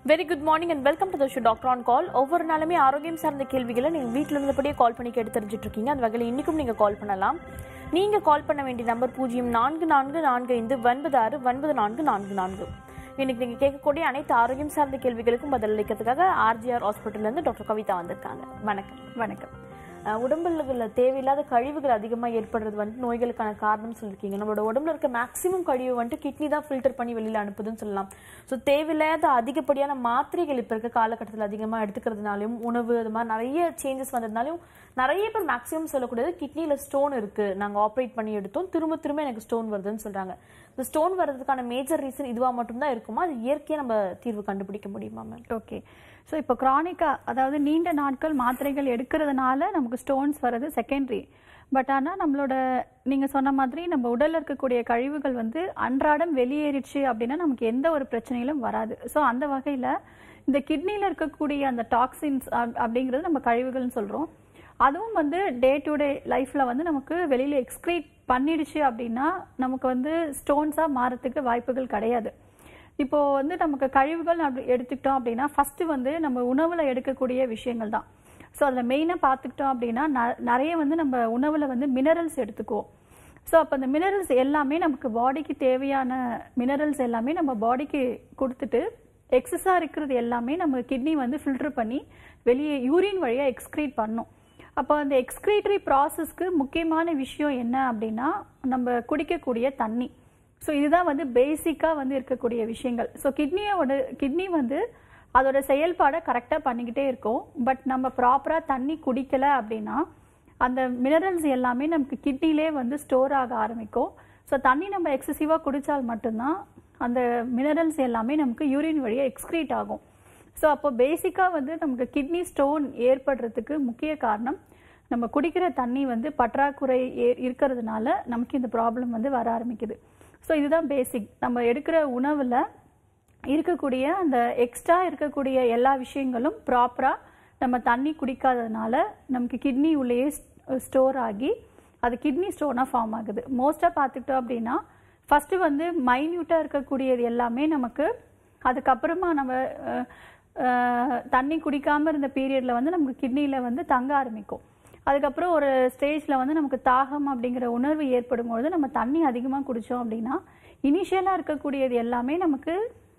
Very good morning and welcome to the show doctor on call ஒவ்வொரு நாளுமே ஆரோக்கியம் சார்ந்த கேள்விகளை நீங்கள் வீட்டில் இருந்தபடியே கால் பண்ணி கேட்டு தெரிஞ்சுட்டு இருக்கீங்க அந்த வகையில் இன்றைக்கும் நீங்கள் கால் பண்ணலாம் நீங்கள் கால் பண்ண வேண்டிய நம்பர் பூஜ்ஜியம் நான்கு நான்கு நான்கு ஐந்து ஒன்பது ஆறு ஒன்பது நான்கு நான்கு நான்கு இன்னைக்கு நீங்கள் கேட்கக்கூடிய அனைத்து ஆரோக்கியம் சார்ந்த கேள்விகளுக்கும் பதிலளிக்கிறதுக்காக ஆர்ஜிஆர் ஹாஸ்பிட்டல்லேருந்து டாக்டர் கவிதா வந்திருக்காங்க வணக்கம் வணக்கம் அஹ் உடம்புல உள்ள தேவையில்லாத கழிவுகள் அதிகமாக ஏற்படுறது வந்துட்டு நோய்களுக்கான காரணம் சொல்லியிருக்கீங்க நம்மளோட உடம்புல இருக்க மேக்ஸிமம் கழிவு வந்துட்டு கிட்னி தான் ஃபில்டர் பண்ணி வெளியில் அனுப்புதுன்னு சொல்லலாம் ஸோ தேவையில்லாத அதிகப்படியான மாத்திரைகள் இப்போ இருக்க காலகட்டத்தில் அதிகமாக எடுத்துக்கிறதுனாலையும் உணவு அது மாதிரி நிறைய சேஞ்சஸ் வந்ததுனாலையும் நிறைய பேர் மேக்ஸிமம் சொல்லக்கூடியது கிட்னியில் ஸ்டோன் இருக்கு நாங்கள் ஆப்ரேட் பண்ணி எடுத்தோம் திரும்ப திரும்ப எனக்கு ஸ்டோன் வருதுன்னு சொல்றாங்க இந்த ஸ்டோன் வர்றதுக்கான மேஜர் ரீசன் இதுவாக மட்டும்தான் இருக்குமா அது இயற்கையாக நம்ம தீர்வு கண்டுபிடிக்க முடியுமா மேம் ஓகே ஸோ இப்போ க்ரானிக்காக அதாவது நீண்ட நாட்கள் மாத்திரைகள் எடுக்கிறதுனால நமக்கு ஸ்டோன்ஸ் வர்றது செகண்டரி பட் ஆனால் நம்மளோட நீங்கள் சொன்ன மாதிரி நம்ம உடலில் இருக்கக்கூடிய கழிவுகள் வந்து அன்றாடம் வெளியேறிச்சு அப்படின்னா நமக்கு எந்த ஒரு பிரச்சனையிலும் வராது ஸோ அந்த வகையில் இந்த கிட்னியில் இருக்கக்கூடிய அந்த டாக்ஸின்ஸ் அப்படிங்கிறது நம்ம கழிவுகள்னு சொல்கிறோம் அதுவும் வந்து டே டு டே லைஃப்பில் வந்து நமக்கு வெளியில் எக்ஸ்க்ரீட் பண்ணிடுச்சு அப்படின்னா நமக்கு வந்து ஸ்டோன்ஸாக மாறத்துக்கு வாய்ப்புகள் கிடையாது இப்போ வந்து நமக்கு கழிவுகள் அப்படி எடுத்துக்கிட்டோம் அப்படின்னா ஃபர்ஸ்ட் வந்து நம்ம உணவுல எடுக்கக்கூடிய விஷயங்கள் தான் ஸோ அதில் மெயினாக பார்த்துக்கிட்டோம் அப்படின்னா ந- நிறைய வந்து நம்ம உணவுல வந்து மினரல்ஸ் எடுத்துக்குவோம் ஸோ அப்போ அந்த மினரல்ஸ் எல்லாமே நமக்கு பாடிக்கு தேவையான மினரல்ஸ் எல்லாமே நம்ம பாடிக்கு கொடுத்துட்டு எக்ஸஸாக இருக்கிறது எல்லாமே நம்ம கிட்னி வந்து ஃபில்டர் பண்ணி வெளியே யூரின் வழியாக எக்ஸ்க்ரீட் பண்ணும் அப்போ அந்த எக்ஸ்க்ரீட்டரி ப்ராசஸ்க்கு முக்கியமான விஷயம் என்ன அப்படின்னா நம்ம குடிக்கக்கூடிய தண்ணி ஸோ இதுதான் வந்து பேசிக்காக வந்து இருக்கக்கூடிய விஷயங்கள் ஸோ கிட்னியோட கிட்னி வந்து அதோட செயல்பாடை கரெக்டாக பண்ணிக்கிட்டே இருக்கும் பட் நம்ம ப்ராப்பராக தண்ணி குடிக்கல அப்படின்னா அந்த மினரல்ஸ் எல்லாமே நமக்கு கிட்னிலே வந்து ஸ்டோர் ஆக ஆரம்பிக்கும் ஸோ தண்ணி நம்ம எக்ஸசிவாக குடித்தால் மட்டும்தான் அந்த மினரல்ஸ் எல்லாமே நமக்கு யூரின் வழியாக எக்ஸ்க்ரீட் ஆகும் ஸோ அப்போ பேசிக்காக வந்து நமக்கு கிட்னி ஸ்டோன் ஏற்படுறதுக்கு முக்கிய காரணம் நம்ம குடிக்கிற தண்ணி வந்து பற்றாக்குறை ஏ- இருக்கிறதுனால நமக்கு இந்த ப்ராப்ளம் வந்து வர ஆரம்பிக்குது ஸோ இதுதான் பேசிக் நம்ம எடுக்கிற உணவில் இருக்கக்கூடிய அந்த எக்ஸ்ட்ரா இருக்கக்கூடிய எல்லா விஷயங்களும் ப்ராப்பராக நம்ம தண்ணி குடிக்காததுனால நமக்கு கிட்னி உள்ளேயே ஸ்டோர் ஆகி அது கிட்னி ஸ்டோனாக ஃபார்ம் ஆகுது மோஸ்ட்டாக பார்த்துக்கிட்டோம் அப்படின்னா ஃபஸ்ட்டு வந்து மைன்யூட்டாக இருக்கக்கூடியது எல்லாமே நமக்கு அதுக்கப்புறமா நம்ம அஹ், அஹ், தண்ணி குடிக்காமல் இருந்த பீரியடில் வந்து நமக்கு கிட்னியில் வந்து தங்க ஆரம்பிக்கும் அதுக்கப்புறம் ஒரு ஸ்டேஜில் வந்து நமக்கு தாகம் அப்படிங்கிற உணர்வு ஏற்படும் பொழுது நம்ம தண்ணி அதிகமாக குடித்தோம் அப்படின்னா இனிஷியலாக இருக்கக்கூடியது எல்லாமே நமக்கு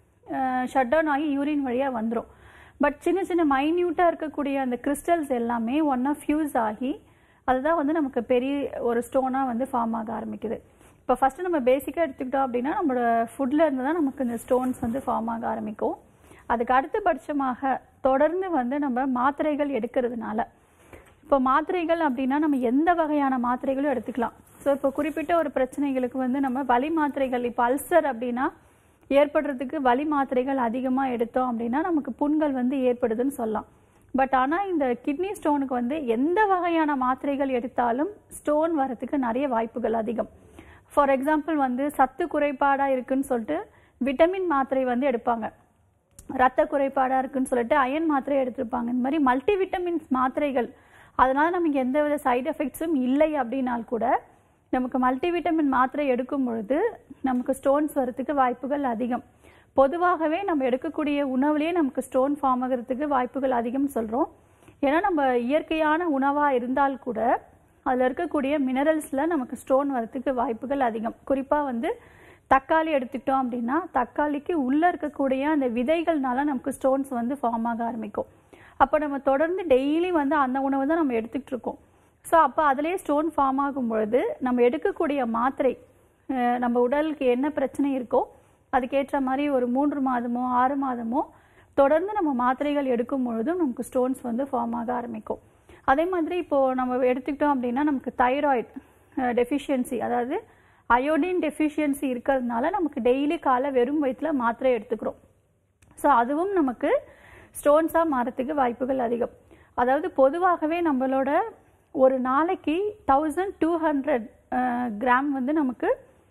ஷட் டவுன் ஆகி யூரின் வழியாக வந்துடும் பட் சின்ன சின்ன மைன்யூட்டாக இருக்கக்கூடிய அந்த கிறிஸ்டல்ஸ் எல்லாமே ஒன்றா ஃபியூஸ் ஆகி அதுதான் வந்து நமக்கு பெரிய ஒரு ஸ்டோனாக வந்து ஃபார்ம் ஆக ஆரம்பிக்குது இப்போ ஃபஸ்ட்டு நம்ம பேசிக்காக எடுத்துக்கிட்டோம் அப்படின்னா நம்மளோட ஃபுட்டில் இருந்து தான் நமக்கு இந்த ஸ்டோன்ஸ் வந்து ஃபார்ம் ஆக ஆரம்பிக்கும் அதுக்கு அடுத்தபட்சமாக தொடர்ந்து வந்து நம்ம மாத்திரைகள் எடுக்கிறதுனால இப்போ மாத்திரைகள் அப்படின்னா நம்ம எந்த வகையான மாத்திரைகளும் எடுத்துக்கலாம் ஸோ இப்போ குறிப்பிட்ட ஒரு பிரச்சனைகளுக்கு வந்து நம்ம வலி மாத்திரைகள் இப்போ அல்சர் அப்படின்னா ஏற்படுறதுக்கு வலி மாத்திரைகள் அதிகமாக எடுத்தோம் அப்படின்னா நமக்கு புண்கள் வந்து ஏற்படுதுன்னு சொல்லலாம் பட் ஆனால் இந்த கிட்னி ஸ்டோனுக்கு வந்து எந்த வகையான மாத்திரைகள் எடுத்தாலும் ஸ்டோன் வரதுக்கு நிறைய வாய்ப்புகள் அதிகம் ஃபார் எக்ஸாம்பிள் வந்து சத்து குறைபாடாக இருக்குன்னு சொல்லிட்டு விட்டமின் மாத்திரை வந்து எடுப்பாங்க ரத்த குறைபாடாக இருக்குன்னு சொல்லிட்டு அயன் மாத்திரை எடுத்திருப்பாங்க இந்த மாதிரி மல்டி விட்டமின்ஸ் மாத்திரைகள் அதனால நமக்கு எந்தவித சைடு எஃபெக்ட்ஸும் இல்லை அப்படின்னால் கூட நமக்கு மல்டி விட்டமின் மாத்திரை எடுக்கும் பொழுது நமக்கு ஸ்டோன்ஸ் வரதுக்கு வாய்ப்புகள் அதிகம் பொதுவாகவே நம்ம எடுக்கக்கூடிய உணவுலேயே நமக்கு ஸ்டோன் ஃபார்ம் ஆகிறதுக்கு வாய்ப்புகள் அதிகம்னு சொல்கிறோம் ஏன்னா நம்ம இயற்கையான உணவாக இருந்தால் கூட அதில் இருக்கக்கூடிய மினரல்ஸில் நமக்கு ஸ்டோன் வரதுக்கு வாய்ப்புகள் அதிகம் குறிப்பாக வந்து தக்காளி எடுத்துக்கிட்டோம் அப்படின்னா தக்காளிக்கு உள்ளே இருக்கக்கூடிய அந்த விதைகள்னால நமக்கு ஸ்டோன்ஸ் வந்து ஃபார்ம் ஆக ஆரம்பிக்கும் அப்போ நம்ம தொடர்ந்து டெய்லி வந்து அந்த உணவு தான் நம்ம எடுத்துக்கிட்டு இருக்கோம் ஸோ அப்போ அதிலே ஸ்டோன் ஃபார்ம் ஆகும் பொழுது நம்ம எடுக்கக்கூடிய மாத்திரை அஹ், நம்ம உடலுக்கு என்ன பிரச்சனை இருக்கோ அதுக்கேற்ற மாதிரி ஒரு மூன்று மாதமோ ஆறு மாதமோ தொடர்ந்து நம்ம மாத்திரைகள் எடுக்கும் பொழுதும் நமக்கு ஸ்டோன்ஸ் வந்து ஃபார்ம் ஆக ஆரம்பிக்கும் அதே மாதிரி இப்போது நம்ம எடுத்துக்கிட்டோம் அப்படின்னா நமக்கு தைராய்டு டெஃபிஷியன்சி அதாவது அயோடின் டெஃபிஷியன்சி இருக்கிறதுனால நமக்கு டெய்லி காலை வெறும் வயிற்றில் மாத்திரை எடுத்துக்கிறோம் ஸோ அதுவும் நமக்கு ஸ்டோன்ஸாக மாறத்துக்கு வாய்ப்புகள் அதிகம் அதாவது பொதுவாகவே நம்மளோட ஒரு நாளைக்கு தௌசண்ட் டூ ஹண்ட்ரட் கிராம் வந்து நமக்கு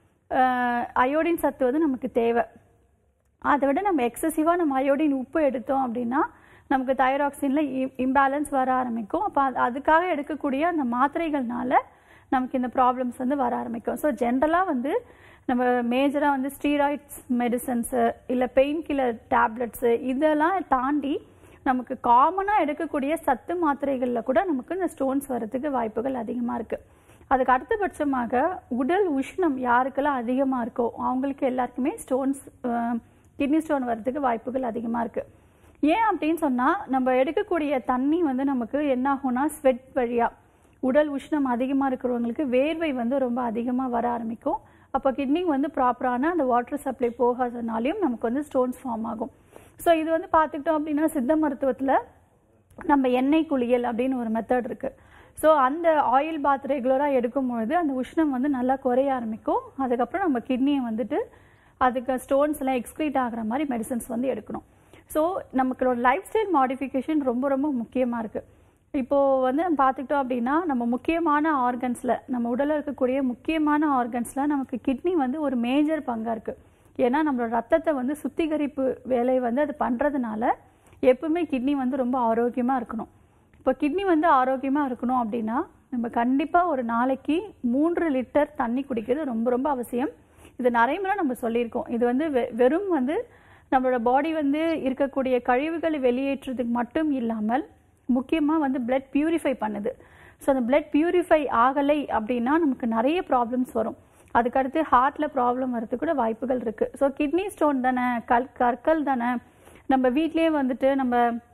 அயோடின் சத்து வந்து நமக்கு தேவை அதை விட நம்ம எக்ஸசிவாக நம்ம அயோடின் உப்பு எடுத்தோம் அப்படின்னா நமக்கு தைராக்சினில் இம்பேலன்ஸ் வர ஆரம்பிக்கும் அப்போ அது அதுக்காக எடுக்கக்கூடிய அந்த மாத்திரைகள்னால நமக்கு இந்த ப்ராப்ளம்ஸ் வந்து வர ஆரம்பிக்கும் ஸோ ஜென்ரலாக வந்து நம்ம மேஜராக வந்து ஸ்டீராய்ட்ஸ் மெடிசன்ஸு இல்லை பெயின் கில்லர் டேப்லெட்ஸு இதெல்லாம் தாண்டி நமக்கு காமனாக எடுக்கக்கூடிய சத்து மாத்திரைகளில் கூட நமக்கு இந்த ஸ்டோன்ஸ் வரதுக்கு வாய்ப்புகள் அதிகமாக இருக்குது அதுக்கு அடுத்தபட்சமாக உடல் உஷ்ணம் யாருக்கெல்லாம் அதிகமாக இருக்கோ அவங்களுக்கு எல்லாருக்குமே ஸ்டோன்ஸ் கிட்னி ஸ்டோன் வர்றதுக்கு வாய்ப்புகள் அதிகமாக இருக்குது ஏன் அப்படின்னு சொன்னால் நம்ம எடுக்கக்கூடிய தண்ணி வந்து நமக்கு என்ன ஆகும்னா ஸ்வெட் வழியாக உடல் உஷ்ணம் அதிகமாக இருக்கிறவங்களுக்கு வேர்வை வந்து ரொம்ப அதிகமாக வர ஆரம்பிக்கும் அப்போ கிட்னி வந்து ப்ராப்பரான அந்த வாட்டர் சப்ளை போகாதனாலையும் நமக்கு வந்து ஸ்டோன்ஸ் ஃபார்ம் ஆகும் ஸோ இது வந்து பார்த்துக்கிட்டோம் அப்படின்னா சித்த மருத்துவத்தில் நம்ம எண்ணெய் குளியல் அப்படின்னு ஒரு மெத்தட் இருக்குது ஸோ அந்த ஆயில் பாத் ரெகுலராக எடுக்கும்பொழுது அந்த உஷ்ணம் வந்து நல்லா குறைய ஆரம்பிக்கும் அதுக்கப்புறம் நம்ம கிட்னியை வந்துட்டு அதுக்கு ஸ்டோன்ஸ் எல்லாம் எக்ஸ்க்ரீட் ஆகிற மாதிரி மெடிசன்ஸ் வந்து எடுக்கணும் ஸோ நமக்களோட லைஃப் ஸ்டைல் மாடிஃபிகேஷன் ரொம்ப ரொம்ப முக்கியமாக இருக்குது இப்போது வந்து நம்ம பார்த்துக்கிட்டோம் அப்படின்னா நம்ம முக்கியமான ஆர்கன்ஸில் நம்ம உடலில் இருக்கக்கூடிய முக்கியமான ஆர்கன்ஸில் நமக்கு கிட்னி வந்து ஒரு மேஜர் பங்காக இருக்குது ஏன்னா நம்மளோட ரத்தத்தை வந்து சுத்திகரிப்பு வேலை வந்து அது பண்ணுறதுனால எப்பவுமே கிட்னி வந்து ரொம்ப ஆரோக்கியமாக இருக்கணும் இப்போ கிட்னி வந்து ஆரோக்கியமாக இருக்கணும் அப்படின்னா நம்ம கண்டிப்பாக ஒரு நாளைக்கு மூன்று லிட்டர் தண்ணி குடிக்கிறது ரொம்ப ரொம்ப அவசியம் இது நிறைய முறை நம்ம சொல்லியிருக்கோம் இது வந்து வெ- வெறும் வந்து நம்மளோட பாடி வந்து இருக்கக்கூடிய கழிவுகளை வெளியேற்றுறதுக்கு மட்டும் இல்லாமல் முக்கியமாக வந்து blood பியூரிஃபை பண்ணுது ஸோ அந்த blood பியூரிஃபை ஆகலை அப்படின்னா நமக்கு நிறைய ப்ராப்ளம்ஸ் வரும் அதுக்கடுத்து ஹார்ட்டில் ப்ராப்ளம் வரதுக்கு கூட வாய்ப்புகள் இருக்குது ஸோ கிட்னி ஸ்டோன் தானே கல் கற்கள் தானே நம்ம வீட்டிலேயே வந்துட்டு நம்ம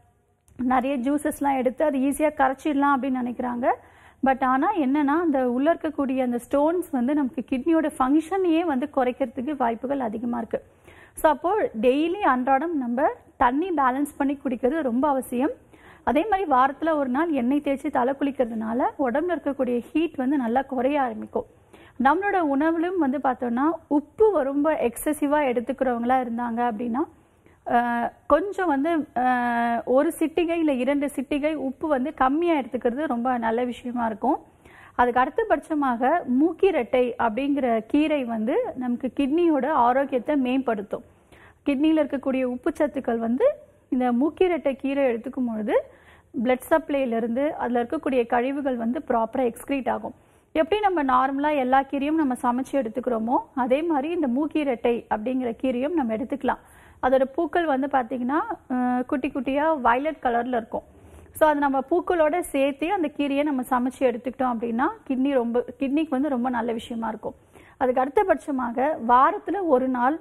நிறைய ஜூஸஸ்லாம் எடுத்து அது ஈஸியாக கரைச்சிடலாம் அப்படின்னு நினைக்கிறாங்க பட் ஆனால் என்னன்னா அந்த உள்ள இருக்கக்கூடிய அந்த ஸ்டோன்ஸ் வந்து நமக்கு கிட்னியோட ஃபங்க்ஷனையே வந்து குறைக்கிறதுக்கு வாய்ப்புகள் அதிகமாக இருக்குது ஸோ அப்போ டெய்லி அன்றாடம் நம்ம தண்ணி பேலன்ஸ் பண்ணி குடிக்கிறது ரொம்ப அவசியம் அதே மாதிரி வாரத்தில் ஒரு நாள் எண்ணெய் தேய்ச்சி தலை குளிக்கிறதுனால உடம்புல இருக்கக்கூடிய ஹீட் வந்து நல்லா குறைய ஆரம்பிக்கும் நம்மளோட உணவுலையும் வந்து பார்த்தோம்னா உப்பு ரொம்ப எக்ஸசிவாக எடுத்துக்கிறவங்களா இருந்தாங்க அப்படின்னா ஆஹ், கொஞ்சம் வந்து ஆஹ், ஒரு சிட்டிகை இல்லை இரண்டு சிட்டிகை உப்பு வந்து கம்மியாக எடுத்துக்கிறது ரொம்ப நல்ல விஷயமா இருக்கும் அதுக்கு அடுத்தபட்சமாக மூக்கிரட்டை அப்படிங்கிற கீரை வந்து நமக்கு கிட்னியோட ஆரோக்கியத்தை மேம்படுத்தும் கிட்னியில் இருக்கக்கூடிய உப்புச்சத்துக்கள் வந்து இந்த மூக்கிரட்டை கீரை எடுத்துக்கும் பொழுது பிளட் சப்ளைலேருந்து அதில் இருக்கக்கூடிய கழிவுகள் வந்து ப்ராப்பராக எக்ஸ்க்ரீட் ஆகும் எப்படி நம்ம நார்மலாக எல்லா கீரையும் நம்ம சமைச்சு எடுத்துக்கிறோமோ அதே மாதிரி இந்த மூக்கீரட்டை அப்படிங்கிற கீரையும் நம்ம எடுத்துக்கலாம் அதோட பூக்கள் வந்து பார்த்திங்கன்னா அஹ், குட்டி குட்டியாக violet கலரில் இருக்கும் ஸோ அது நம்ம பூக்களோட சேர்த்து அந்த கீரையை நம்ம சமைச்சு எடுத்துக்கிட்டோம் அப்படின்னா கிட்னி ரொம்ப கிட்னிக்கு வந்து ரொம்ப நல்ல விஷயமா இருக்கும் அதுக்கு அடுத்தபட்சமாக வாரத்தில் ஒரு நாள்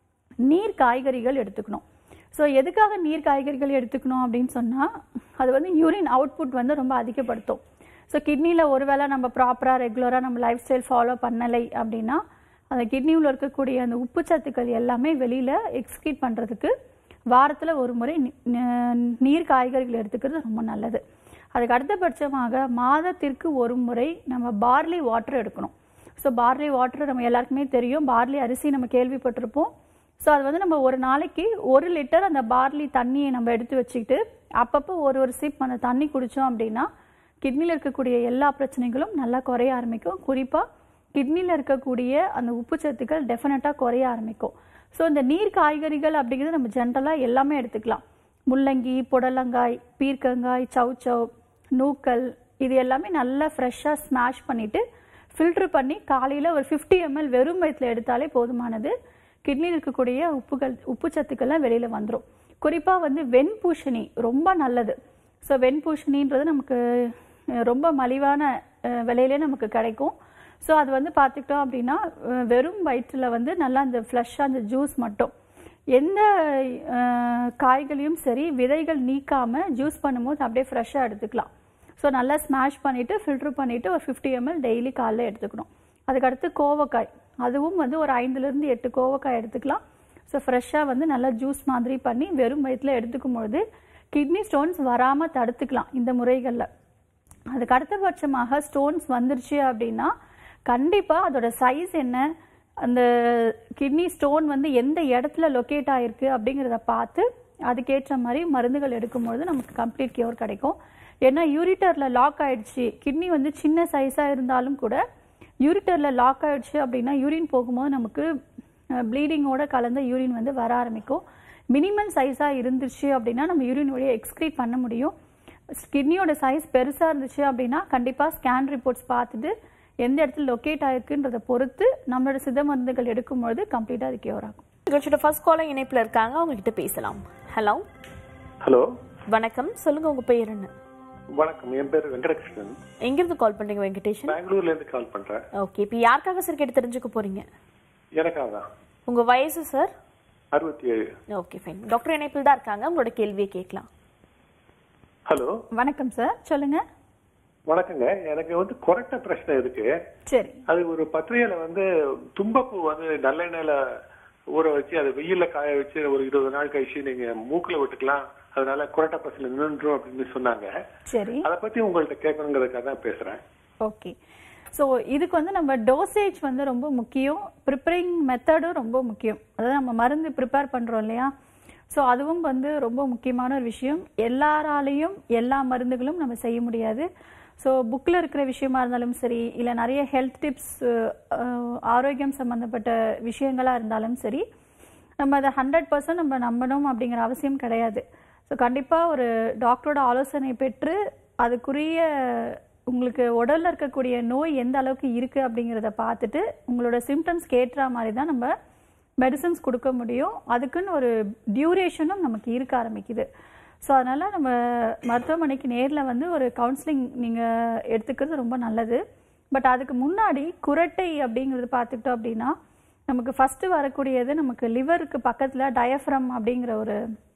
நீர் காய்கறிகள் எடுத்துக்கணும் ஸோ எதுக்காக நீர் காய்கறிகள் எடுத்துக்கணும் அப்படின்னு சொன்னால் அது வந்து யூரின் அவுட்புட் வந்து ரொம்ப அதிகப்படுத்தும் ஸோ கிட்னியில் ஒருவேளை நம்ம ப்ராப்பராக ரெகுலராக நம்ம லைஃப் ஸ்டைல் ஃபாலோ பண்ணலை அப்படின்னா அந்த கிட்னியில் இருக்கக்கூடிய அந்த உப்பு சத்துக்கள் எல்லாமே வெளியில் எக்ஸ்க்ரீட் பண்ணுறதுக்கு வாரத்தில் ஒரு முறை நி- ந- நீர் காய்கறிகள் எடுத்துக்கிறது ரொம்ப நல்லது அதுக்கு அடுத்தபட்சமாக மாதத்திற்கு ஒரு முறை நம்ம பார்லி வாட்டர் எடுக்கணும் ஸோ பார்லி வாட்டர் நம்ம எல்லாருக்குமே தெரியும் பார்லி அரிசி நம்ம கேள்விப்பட்டிருப்போம் ஸோ அது வந்து நம்ம ஒரு நாளைக்கு ஒரு லிட்டர் அந்த பார்லி தண்ணியை நம்ம எடுத்து வச்சுக்கிட்டு அப்பப்போ ஒரு ஒரு சிப் அந்த தண்ணி குடித்தோம் அப்படின்னா கிட்னியில் இருக்கக்கூடிய எல்லா பிரச்சனைகளும் நல்லா குறைய ஆரம்பிக்கும் குறிப்பாக கிட்னியில் இருக்கக்கூடிய அந்த உப்புச்சத்துக்கள் டெஃபினட்டாக குறைய ஆரம்பிக்கும் ஸோ இந்த நீர் காய்கறிகள் அப்படிங்கிறது நம்ம ஜென்ரலாக எல்லாமே எடுத்துக்கலாம் முள்ளங்கி புடலங்காய் பீர்க்கங்காய் சவ் நூக்கல் இது எல்லாமே நல்லா ஃப்ரெஷ்ஷாக ஸ்மாஷ் பண்ணிவிட்டு ஃபில்ட்ரு பண்ணி காலையில் ஒரு ஃபிஃப்டி எம்எல் வெறும் வயிற்றில் எடுத்தாலே போதுமானது கிட்னியில் இருக்கக்கூடிய உப்புகள் உப்புச்சத்துக்கள்லாம் வெளியில் வந்துடும் குறிப்பாக வந்து வெண்பூசணி ரொம்ப நல்லது ஸோ வெண்பூசணின்றது நமக்கு அஹ், ரொம்ப மலிவான அஹ், விலையிலே நமக்கு கிடைக்கும் ஸோ அது வந்து பார்த்துக்கிட்டோம் அப்படின்னா அஹ், வெறும் வயிற்றில் வந்து நல்லா அந்த ஃப்ளஷ்ஷாக அந்த ஜூஸ் மட்டும் எந்த அஹ், காய்களையும் சரி விதைகள் நீக்காமல் ஜூஸ் பண்ணும்போது அப்படியே ஃப்ரெஷ்ஷாக எடுத்துக்கலாம் ஸோ நல்லா ஸ்மாஷ் பண்ணிவிட்டு ஃபில்ட்ரு பண்ணிவிட்டு ஒரு ஃபிஃப்டி எம்எல் டெய்லி காலைல எடுத்துக்கணும் அதுக்கடுத்து கோவக்காய் அதுவும் வந்து ஒரு ஐந்துலேருந்து எட்டு கோவக்காய் எடுத்துக்கலாம் ஸோ ஃப்ரெஷ்ஷாக வந்து நல்லா ஜூஸ் மாதிரி பண்ணி வெறும் வயிற்றில் எடுத்துக்கும் பொழுது கிட்னி ஸ்டோன்ஸ் வராமல் தடுத்துக்கலாம் இந்த முறைகளில் அதுக்கு அடுத்தபட்சமாக ஸ்டோன்ஸ் வந்துருச்சு அப்படின்னா கண்டிப்பாக அதோட சைஸ் என்ன அந்த கிட்னி ஸ்டோன் வந்து எந்த இடத்துல லொக்கேட் ஆயிருக்கு அப்படிங்கிறத பார்த்து அதுக்கேற்ற மாதிரி மருந்துகள் எடுக்கும்பொழுது நமக்கு கம்ப்ளீட் கியூர் கிடைக்கும் ஏன்னா யூரிட்டரில் லாக் ஆயிடுச்சு கிட்னி வந்து சின்ன சைஸாக இருந்தாலும் கூட யூரிட்டரில் லாக் ஆயிடுச்சு அப்படின்னா யூரின் போகும்போது நமக்கு ப்ளீடிங்கோட கலந்த யூரின் வந்து வர ஆரம்பிக்கும் மினிமம் சைஸாக இருந்துச்சு அப்படின்னா நம்ம யூரின் வழியாக எக்ஸ்க்ரீட் பண்ண முடியும் கிட்னியோட சைஸ் பெருசாக இருந்துச்சு அப்படின்னா கண்டிப்பாக ஸ்கேன் ரிப்போர்ட்ஸ் பார்த்துட்டு எந்த இடத்துல லொக்கேட் ஆயிருக்குன்றதை பொறுத்து நம்மளோட சித்த மருந்துகள் எடுக்கும்பொழுது கம்ப்ளீட்டாக அது கியூர் ஆகும் நிகழ்ச்சியோட ஃபர்ஸ்ட் காலர் இணைப்புல இருக்காங்க அவங்க கிட்ட பேசலாம் ஹலோ ஹலோ வணக்கம் சொல்லுங்க உங்க பெயர் என்ன வணக்கம் என் பேர் வெங்கடகிருஷ்ணன் எங்கிருந்து கால் பண்றீங்க வெங்கடேஷன் பெங்களூர்ல இருந்து கால் பண்றேன் ஓகே இப்போ யாருக்காக சார் கேட்டு தெரிஞ்சுக்க போறீங்க எனக்காக தான் உங்க வயசு சார் அறுபத்தி ஏழு ஓகே ஃபைன் டாக்டர் இணைப்பில் தான் இருக்காங்க உங்களோட கேள்வியை கேட்கலாம் ஹலோ வணக்கம் சார் சொல்லுங்க வணக்கங்க எனக்கு வந்து கொரட்ட பிரச்சனை இருக்கு சரி அது ஒரு பத்திரிகையில வந்து தும்பப்பூ வந்து நல்லெண்ணெயில ஊற வச்சு அதை வெயில்ல காய வச்சு ஒரு இருபது நாள் கழிச்சு நீங்க மூக்குல விட்டுக்கலாம் அதனால கொரட்ட பிரச்சனை நின்றும் அப்படின்னு சொன்னாங்க சரி அதை பத்தி உங்கள்ட்ட கேட்கணுங்கிறதுக்காக தான் பேசுறேன் ஓகே ஸோ இதுக்கு வந்து நம்ம டோசேஜ் வந்து ரொம்ப முக்கியம் ப்ரிப்பரிங் மெத்தடும் ரொம்ப முக்கியம் அதாவது நம்ம மருந்து ப்ரிப்பேர் பண்ணுறோம் இல்லையா ஸோ அதுவும் வந்து ரொம்ப முக்கியமான ஒரு விஷயம் எல்லாராலையும் எல்லா மருந்துகளும் நம்ம செய்ய முடியாது ஸோ புக்கில் இருக்கிற விஷயமா இருந்தாலும் சரி இல்லை நிறைய ஹெல்த் டிப்ஸ் ஆரோக்கியம் சம்மந்தப்பட்ட விஷயங்களாக இருந்தாலும் சரி நம்ம அதை ஹண்ட்ரட் பர்சன்ட் நம்ம நம்பணும் அப்படிங்கிற அவசியம் கிடையாது ஸோ கண்டிப்பாக ஒரு டாக்டரோட ஆலோசனை பெற்று அதுக்குரிய உங்களுக்கு உடல்ல இருக்கக்கூடிய நோய் எந்த அளவுக்கு இருக்கு அப்படிங்கிறத பார்த்துட்டு உங்களோட சிம்டம்ஸ்க்கு ஏற்ற மாதிரி தான் நம்ம மெடிசன்ஸ் கொடுக்க முடியும் அதுக்குன்னு ஒரு டியூரேஷனும் நமக்கு இருக்க ஆரம்பிக்குது ஸோ அதனால நம்ம மருத்துவமனைக்கு நேரில் வந்து ஒரு கவுன்சிலிங் நீங்கள் எடுத்துக்கிறது ரொம்ப நல்லது பட் அதுக்கு முன்னாடி குரட்டை அப்படிங்கிறது பார்த்துக்கிட்டோம் அப்படின்னா நமக்கு ஃபஸ்ட்டு வரக்கூடியது நமக்கு லிவருக்கு பக்கத்தில் டயஃப்ரம் அப்படிங்கிற ஒரு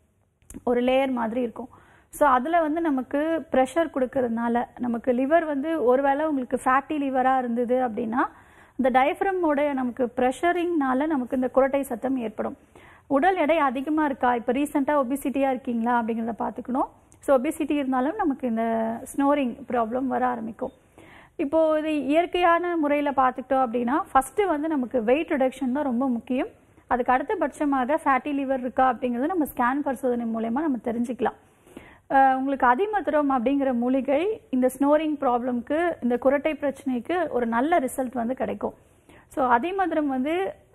ஒரு லேயர் மாதிரி இருக்கும் ஸோ அதில் வந்து நமக்கு ப்ரெஷர் கொடுக்கறதுனால நமக்கு லிவர் வந்து ஒருவேளை உங்களுக்கு ஃபேட்டி லிவராக இருந்தது அப்படின்னா இந்த டயஃப்ரமோட நமக்கு ப்ரெஷரிங்னால நமக்கு இந்த குரட்டை சத்தம் ஏற்படும் உடல் எடை அதிகமாக இருக்கா இப்போ ரீசெண்டாக ஒபிசிட்டியாக இருக்கீங்களா அப்படிங்கிறத பார்த்துக்கணும் ஸோ ஒபிசிட்டி இருந்தாலும் நமக்கு இந்த ஸ்னோரிங் ப்ராப்ளம் வர ஆரம்பிக்கும் இப்போ இது இயற்கையான முறையில் பார்த்துக்கிட்டோம் அப்படின்னா ஃபஸ்ட்டு வந்து நமக்கு வெயிட் ரிடக்ஷன் தான் ரொம்ப முக்கியம் அதுக்கு அடுத்தபட்சமாக ஃபேட்டி லிவர் இருக்கா அப்படிங்கிறத நம்ம ஸ்கேன் பரிசோதனை மூலயமா நம்ம தெரிஞ்சுக்கலாம் அஹ் உங்களுக்கு அதிமதுரம் அப்படிங்கிற மூலிகை இந்த ஸ்னோரிங் ப்ராப்ளம்க்கு இந்த குரட்டை பிரச்சனைக்கு ஒரு நல்ல ரிசல்ட் வந்து கிடைக்கும் ஸோ அதிமதுரம் வந்து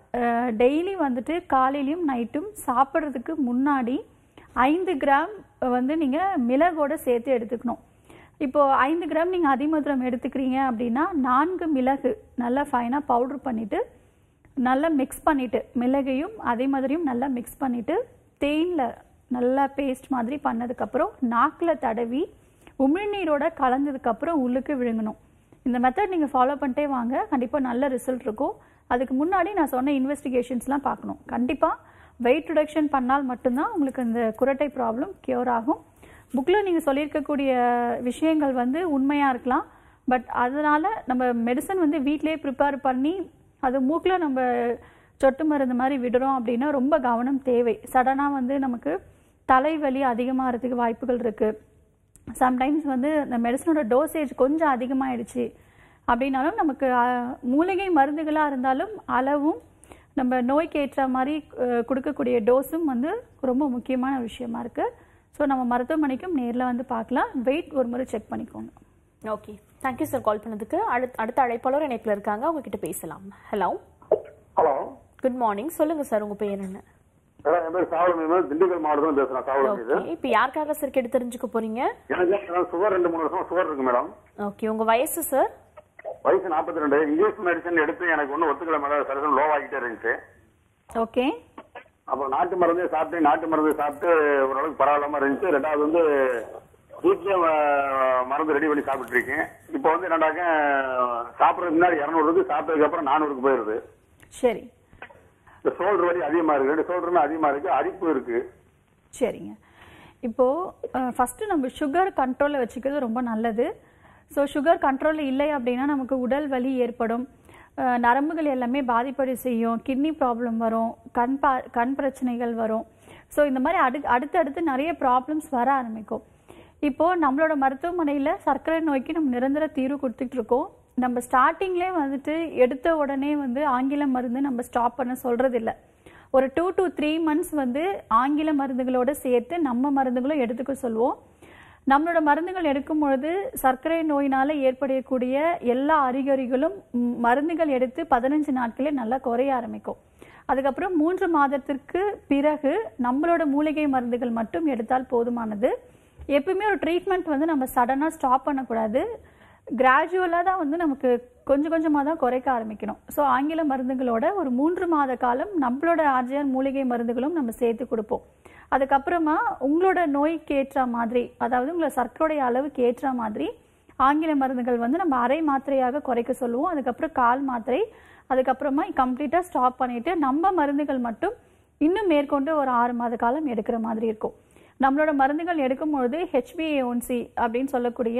டெய்லி வந்துட்டு காலையிலையும் நைட்டும் சாப்பிட்றதுக்கு முன்னாடி ஐந்து கிராம் வந்து நீங்கள் மிளகோட சேர்த்து எடுத்துக்கணும் இப்போ ஐந்து கிராம் நீங்கள் அதிமதுரம் எடுத்துக்கிறீங்க அப்படின்னா நான்கு மிளகு நல்லா ஃபைனாக பவுடர் பண்ணிவிட்டு நல்லா மிக்ஸ் பண்ணிவிட்டு மிளகையும் அதே மாதிரியும் நல்லா மிக்ஸ் பண்ணிவிட்டு தேனில் நல்லா பேஸ்ட் மாதிரி பண்ணதுக்கப்புறம் நாக்கில் தடவி உமிழ்நீரோட கலந்ததுக்கப்புறம் உள்ளுக்கு விழுங்கணும் இந்த மெத்தட் நீங்கள் ஃபாலோ பண்ணிட்டே வாங்க கண்டிப்பாக நல்ல ரிசல்ட் இருக்கும் அதுக்கு முன்னாடி நான் சொன்ன இன்வெஸ்டிகேஷன்ஸ்லாம் பார்க்கணும் கண்டிப்பாக வெயிட் ரிடக்ஷன் பண்ணால் மட்டும்தான் உங்களுக்கு இந்த குரட்டை ப்ராப்ளம் க்யூர் ஆகும் புக்கில் நீங்கள் சொல்லியிருக்கக்கூடிய விஷயங்கள் வந்து உண்மையாக இருக்கலாம் பட் அதனால் நம்ம மெடிசன் வந்து வீட்டிலேயே ப்ரிப்பேர் பண்ணி அது மூக்கில் நம்ம சொட்டு மருந்து மாதிரி விடுறோம் அப்படின்னா ரொம்ப கவனம் தேவை சடனாக வந்து நமக்கு தலைவலி அதிகமாகிறதுக்கு வாய்ப்புகள் இருக்குது சம்டைம்ஸ் வந்து இந்த மெடிசனோட டோசேஜ் கொஞ்சம் அதிகமாகிடுச்சு அப்படின்னாலும் நமக்கு அஹ், மூலிகை மருந்துகளாக இருந்தாலும் அளவும் நம்ம நோய்க்கு ஏற்ற மாதிரி அஹ், கொடுக்கக்கூடிய டோஸும் வந்து ரொம்ப முக்கியமான விஷயமா இருக்குது ஸோ நம்ம மருத்துவமனைக்கும் நேரில் வந்து பார்க்கலாம் வெயிட் ஒரு முறை செக் பண்ணிக்கோங்க ஓகே தேங்க்யூ சார் கால் பண்ணதுக்கு அடுத்த அடுத்த அழைப்பாளர் இணைப்பில் இருக்காங்க அவங்க கிட்ட பேசலாம் ஹலோ ஹலோ குட் மார்னிங் சொல்லுங்க சார் உங்க பெயர் என்ன மேடம் என் பேர் சாவலம் திண்டுக்கல் மாவட்டம் பேசுறேன் சாவலம் இது ஓகே இப்போ யாருக்காக சார் கேட்டு தெரிஞ்சுக்க போறீங்க எனக்கு சுகர் ரெண்டு மூணு வருஷம் சுகர் இருக்கு மேடம் ஓகே உங்க வயசு சார் வயசு நாற்பத்தி ரெண்டு இங்கிலீஷ் மெடிசன் எடுத்து எனக்கு ஒன்றும் ஒத்துக்கல மேடம் சரிசன் லோ ஆகிட்டே இருந்துச்சு ஓகே அப்புறம் நாட்டு மருந்து சாப்பிட்டு நாட்டு மருந்து சாப்பிட்டு ஓரளவுக்கு பரவாயில்லாம இருந்துச்சு ரெண்டாவது வந்து வீட்லயே அஹ், மருந்து ரெடி பண்ணி சாப்பிட்டு இருக்கேன் இப்போ வந்து என்னடாக்க சாப்பிட்றதுக்கு முன்னாடி இரநூறு இருக்கு சாப்பிட்டதுக்கு அப்புறம் நானூறுக்கு போயிருது சரி இந்த ஷோல்டர் வலி அதிகமா இருக்கு ரெண்டு ஷோல்டருமே அதிகமா இருக்கு அரிப்பு இருக்கு சரிங்க இப்போது ஃபஸ்ட்டு நம்ம சுகர் கண்ட்ரோலில் வச்சுக்கிறது ரொம்ப நல்லது ஸோ சுகர் கண்ட்ரோலில் இல்லை அப்படின்னா நமக்கு உடல் வலி ஏற்படும் அஹ், நரம்புகள் எல்லாமே பாதிப்படை செய்யும் கிட்னி ப்ராப்ளம் வரும் கண் பா கண் பிரச்சனைகள் வரும் ஸோ இந்த மாதிரி அடு அடுத்தடுத்து நிறைய ப்ராப்ளம்ஸ் வர ஆரம்பிக்கும் இப்போது நம்மளோட மருத்துவமனையில் சர்க்கரை நோய்க்கு நம்ம நிரந்தர தீர்வு கொடுத்துட்டு இருக்கோம் நம்ம ஸ்டார்டிங்லேயே வந்துட்டு எடுத்த உடனே வந்து ஆங்கில மருந்து நம்ம ஸ்டாப் பண்ண சொல்கிறது இல்லை ஒரு டூ to த்ரீ மந்த்ஸ் வந்து ஆங்கில மருந்துகளோட சேர்த்து நம்ம மருந்துகளும் எடுத்துக்க சொல்லுவோம் நம்மளோட மருந்துகள் எடுக்கும் பொழுது சர்க்கரை நோயினால ஏற்படக்கூடிய எல்லா அறிகுறிகளும் ம், மருந்துகள் எடுத்து பதினஞ்சு நாட்களே நல்லா குறைய ஆரம்பிக்கும் அதுக்கப்புறம் மூன்று மாதத்திற்கு பிறகு நம்மளோட மூலிகை மருந்துகள் மட்டும் எடுத்தால் போதுமானது எப்பவுமே ஒரு ட்ரீட்மெண்ட் வந்து நம்ம சடனாக ஸ்டாப் பண்ணக்கூடாது கிராஜுவலாக தான் வந்து நமக்கு கொஞ்சம் கொஞ்சமாக தான் குறைக்க ஆரம்பிக்கணும் ஸோ ஆங்கில மருந்துகளோட ஒரு மூன்று மாத காலம் நம்மளோட ஆர்ஜிஆர் மூலிகை மருந்துகளும் நம்ம சேர்த்து கொடுப்போம் அதுக்கப்புறமா உங்களோட நோய்க்கு ஏற்ற மாதிரி அதாவது உங்களோட சர்க்கரையுடைய அளவுக்கு ஏற்ற மாதிரி ஆங்கில மருந்துகள் வந்து நம்ம அரை மாத்திரையாக குறைக்க சொல்லுவோம் அதுக்கப்புறம் கால் மாத்திரை அதுக்கப்புறமா கம்ப்ளீட்டாக ஸ்டாப் பண்ணிட்டு நம்ம மருந்துகள் மட்டும் இன்னும் மேற்கொண்டு ஒரு ஆறு மாத காலம் எடுக்கிற மாதிரி இருக்கும் நம்மளோட மருந்துகள் எடுக்கும் பொழுது ஹெச்பிஏஒன்சி அப்படின்னு சொல்லக்கூடிய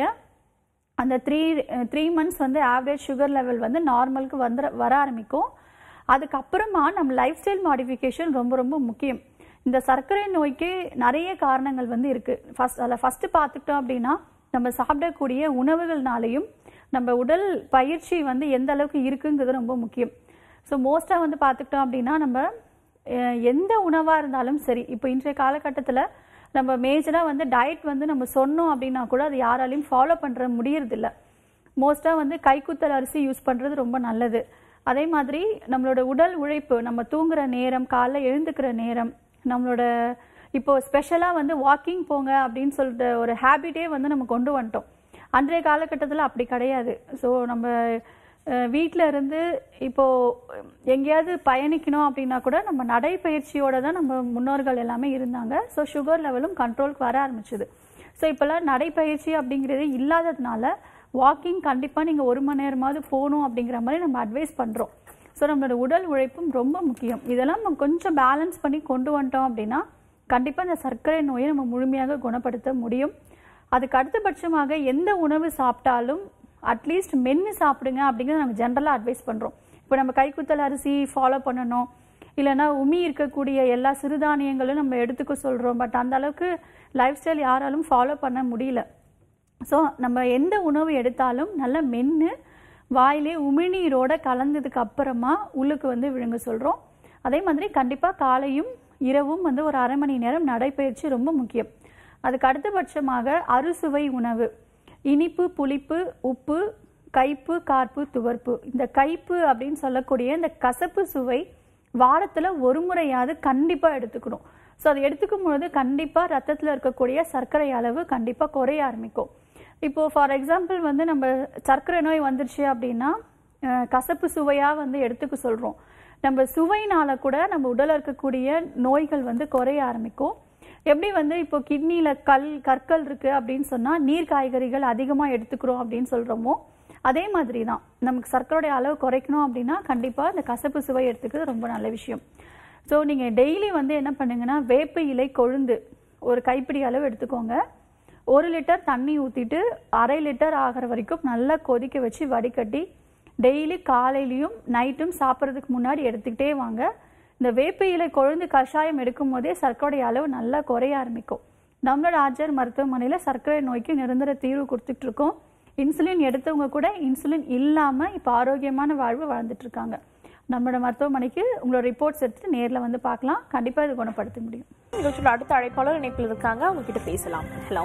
அந்த த்ரீ த்ரீ மந்த்ஸ் வந்து ஆவரேஜ் சுகர் லெவல் வந்து நார்மலுக்கு வந்து வர ஆரம்பிக்கும் அதுக்கப்புறமா நம்ம லைஃப் ஸ்டைல் மாடிஃபிகேஷன் ரொம்ப ரொம்ப முக்கியம் இந்த சர்க்கரை நோய்க்கு நிறைய காரணங்கள் வந்து இருக்கு ஃபர்ஸ்ட் அதில் ஃபர்ஸ்ட் பார்த்துட்டோம் அப்படின்னா நம்ம சாப்பிடக்கூடிய உணவுகள்னாலையும் நம்ம உடல் பயிற்சி வந்து எந்த அளவுக்கு இருக்குங்கிறது ரொம்ப முக்கியம் ஸோ மோஸ்ட்டாக வந்து பார்த்துக்கிட்டோம் அப்படின்னா நம்ம அஹ், எந்த உணவாக இருந்தாலும் சரி இப்போ இன்றைய காலகட்டத்தில் நம்ம மேஜராக வந்து டயட் வந்து நம்ம சொன்னோம் அப்படின்னா கூட அது யாராலையும் ஃபாலோ பண்ணுற முடியறதில்ல மோஸ்ட்டாக வந்து கைக்குத்தல் அரிசி யூஸ் பண்ணுறது ரொம்ப நல்லது அதே மாதிரி நம்மளோட உடல் உழைப்பு நம்ம தூங்குற நேரம் காலைல எழுந்துக்கிற நேரம் நம்மளோட இப்போ ஸ்பெஷலாக வந்து வாக்கிங் போங்க அப்படின்னு சொல்லிட்டு ஒரு ஹேபிட்டே வந்து நம்ம கொண்டு வந்துட்டோம் அன்றைய காலகட்டத்தில் அப்படி கிடையாது ஸோ நம்ம வீட்டில் இருந்து இப்போ எங்கேயாவது பயணிக்கணும் அப்படின்னா கூட நம்ம நடைப்பயிற்சியோட தான் நம்ம முன்னோர்கள் எல்லாமே இருந்தாங்க ஸோ சுகர் லெவலும் கண்ட்ரோலுக்கு வர ஆரம்பிச்சுது ஸோ இப்போல்லாம் நடைப்பயிற்சி அப்படிங்கிறது இல்லாததுனால வாக்கிங் கண்டிப்பாக நீங்கள் ஒரு மணி நேரமாவது போகணும் அப்படிங்கிற மாதிரி நம்ம அட்வைஸ் பண்ணுறோம் ஸோ நம்மளோட உடல் உழைப்பும் ரொம்ப முக்கியம் இதெல்லாம் நம்ம கொஞ்சம் பேலன்ஸ் பண்ணி கொண்டு வந்துட்டோம் அப்படின்னா கண்டிப்பாக இந்த சர்க்கரை நோயை நம்ம முழுமையாக குணப்படுத்த முடியும் அதுக்கு அடுத்தபட்சமாக எந்த உணவு சாப்பிட்டாலும் அட்லீஸ்ட் மென்று சாப்பிடுங்க அப்படிங்கிறத நம்ம ஜென்ரலாக அட்வைஸ் பண்ணுறோம் இப்போ நம்ம கைக்குத்தல் அரிசி ஃபாலோ பண்ணணும் இல்லைன்னா உமி இருக்கக்கூடிய எல்லா சிறுதானியங்களும் நம்ம எடுத்துக்க சொல்கிறோம் பட் அந்த அளவுக்கு லைஃப் ஸ்டைல் யாராலும் ஃபாலோ பண்ண முடியல ஸோ நம்ம எந்த உணவு எடுத்தாலும் நல்லா மென்று வாயிலே உமிழ்நீரோட கலந்ததுக்கு அப்புறமா உள்ளுக்கு வந்து விழுங்க சொல்கிறோம் அதே மாதிரி கண்டிப்பாக காலையும் இரவும் வந்து ஒரு அரை மணி நேரம் நடைப்பயிற்சி ரொம்ப முக்கியம் அதுக்கு அடுத்தபட்சமாக அறுசுவை உணவு இனிப்பு புளிப்பு உப்பு கைப்பு கார்ப்பு துவர்ப்பு இந்த கைப்பு அப்படின்னு சொல்லக்கூடிய இந்த கசப்பு சுவை வாரத்தில் ஒரு முறையாவது கண்டிப்பாக எடுத்துக்கணும் ஸோ அதை எடுத்துக்கும் பொழுது கண்டிப்பாக ரத்தத்தில் இருக்கக்கூடிய சர்க்கரை அளவு கண்டிப்பாக குறைய ஆரம்பிக்கும் இப்போ ஃபார் எக்ஸாம்பிள் வந்து நம்ம சர்க்கரை நோய் வந்துருச்சு அப்படின்னா அஹ், கசப்பு சுவையாக வந்து எடுத்துக்க சொல்கிறோம் நம்ம சுவைனால கூட நம்ம உடலில் இருக்கக்கூடிய நோய்கள் வந்து குறைய ஆரம்பிக்கும் எப்படி வந்து இப்போ கிட்னியில் கல் கற்கள் இருக்குது அப்படின்னு சொன்னால் நீர் காய்கறிகள் அதிகமாக எடுத்துக்கிறோம் அப்படின்னு சொல்கிறோமோ அதே மாதிரி தான் நமக்கு சர்க்கரையோட அளவு குறைக்கணும் அப்படின்னா கண்டிப்பாக இந்த கசப்பு சுவை எடுத்துக்கிறது ரொம்ப நல்ல விஷயம் ஸோ நீங்கள் டெய்லி வந்து என்ன பண்ணுங்கன்னா வேப்ப இலை கொழுந்து ஒரு கைப்பிடி அளவு எடுத்துக்கோங்க ஒரு லிட்டர் தண்ணி ஊற்றிட்டு அரை லிட்டர் ஆகிற வரைக்கும் நல்லா கொதிக்க வச்சு வடிகட்டி டெய்லி காலையிலையும் நைட்டும் சாப்பிட்றதுக்கு முன்னாடி எடுத்துக்கிட்டே வாங்க இந்த வேப்ப இலை கொழுந்து கஷாயம் எடுக்கும் போதே சர்க்கரையோட அளவு நல்லா குறைய ஆரம்பிக்கும் நம்மளோட ஆர்ஜர் மருத்துவமனையில் சர்க்கரை நோய்க்கு நிரந்தர தீர்வு கொடுத்துட்டு இருக்கோம் இன்சுலின் எடுத்தவங்க கூட இன்சுலின் இல்லாமல் இப்போ ஆரோக்கியமான வாழ்வு வாழ்ந்துட்டு இருக்காங்க நம்மளோட மருத்துவமனைக்கு உங்களோட ரிப்போர்ட்ஸ் எடுத்துட்டு நேரில் வந்து பார்க்கலாம் கண்டிப்பாக இது குணப்படுத்த முடியும் நிகழ்ச்சியோட அடுத்த அழைப்பாளர் இணைப்பில் இருக்காங்க அவங்க கிட்ட பேசலாம் ஹலோ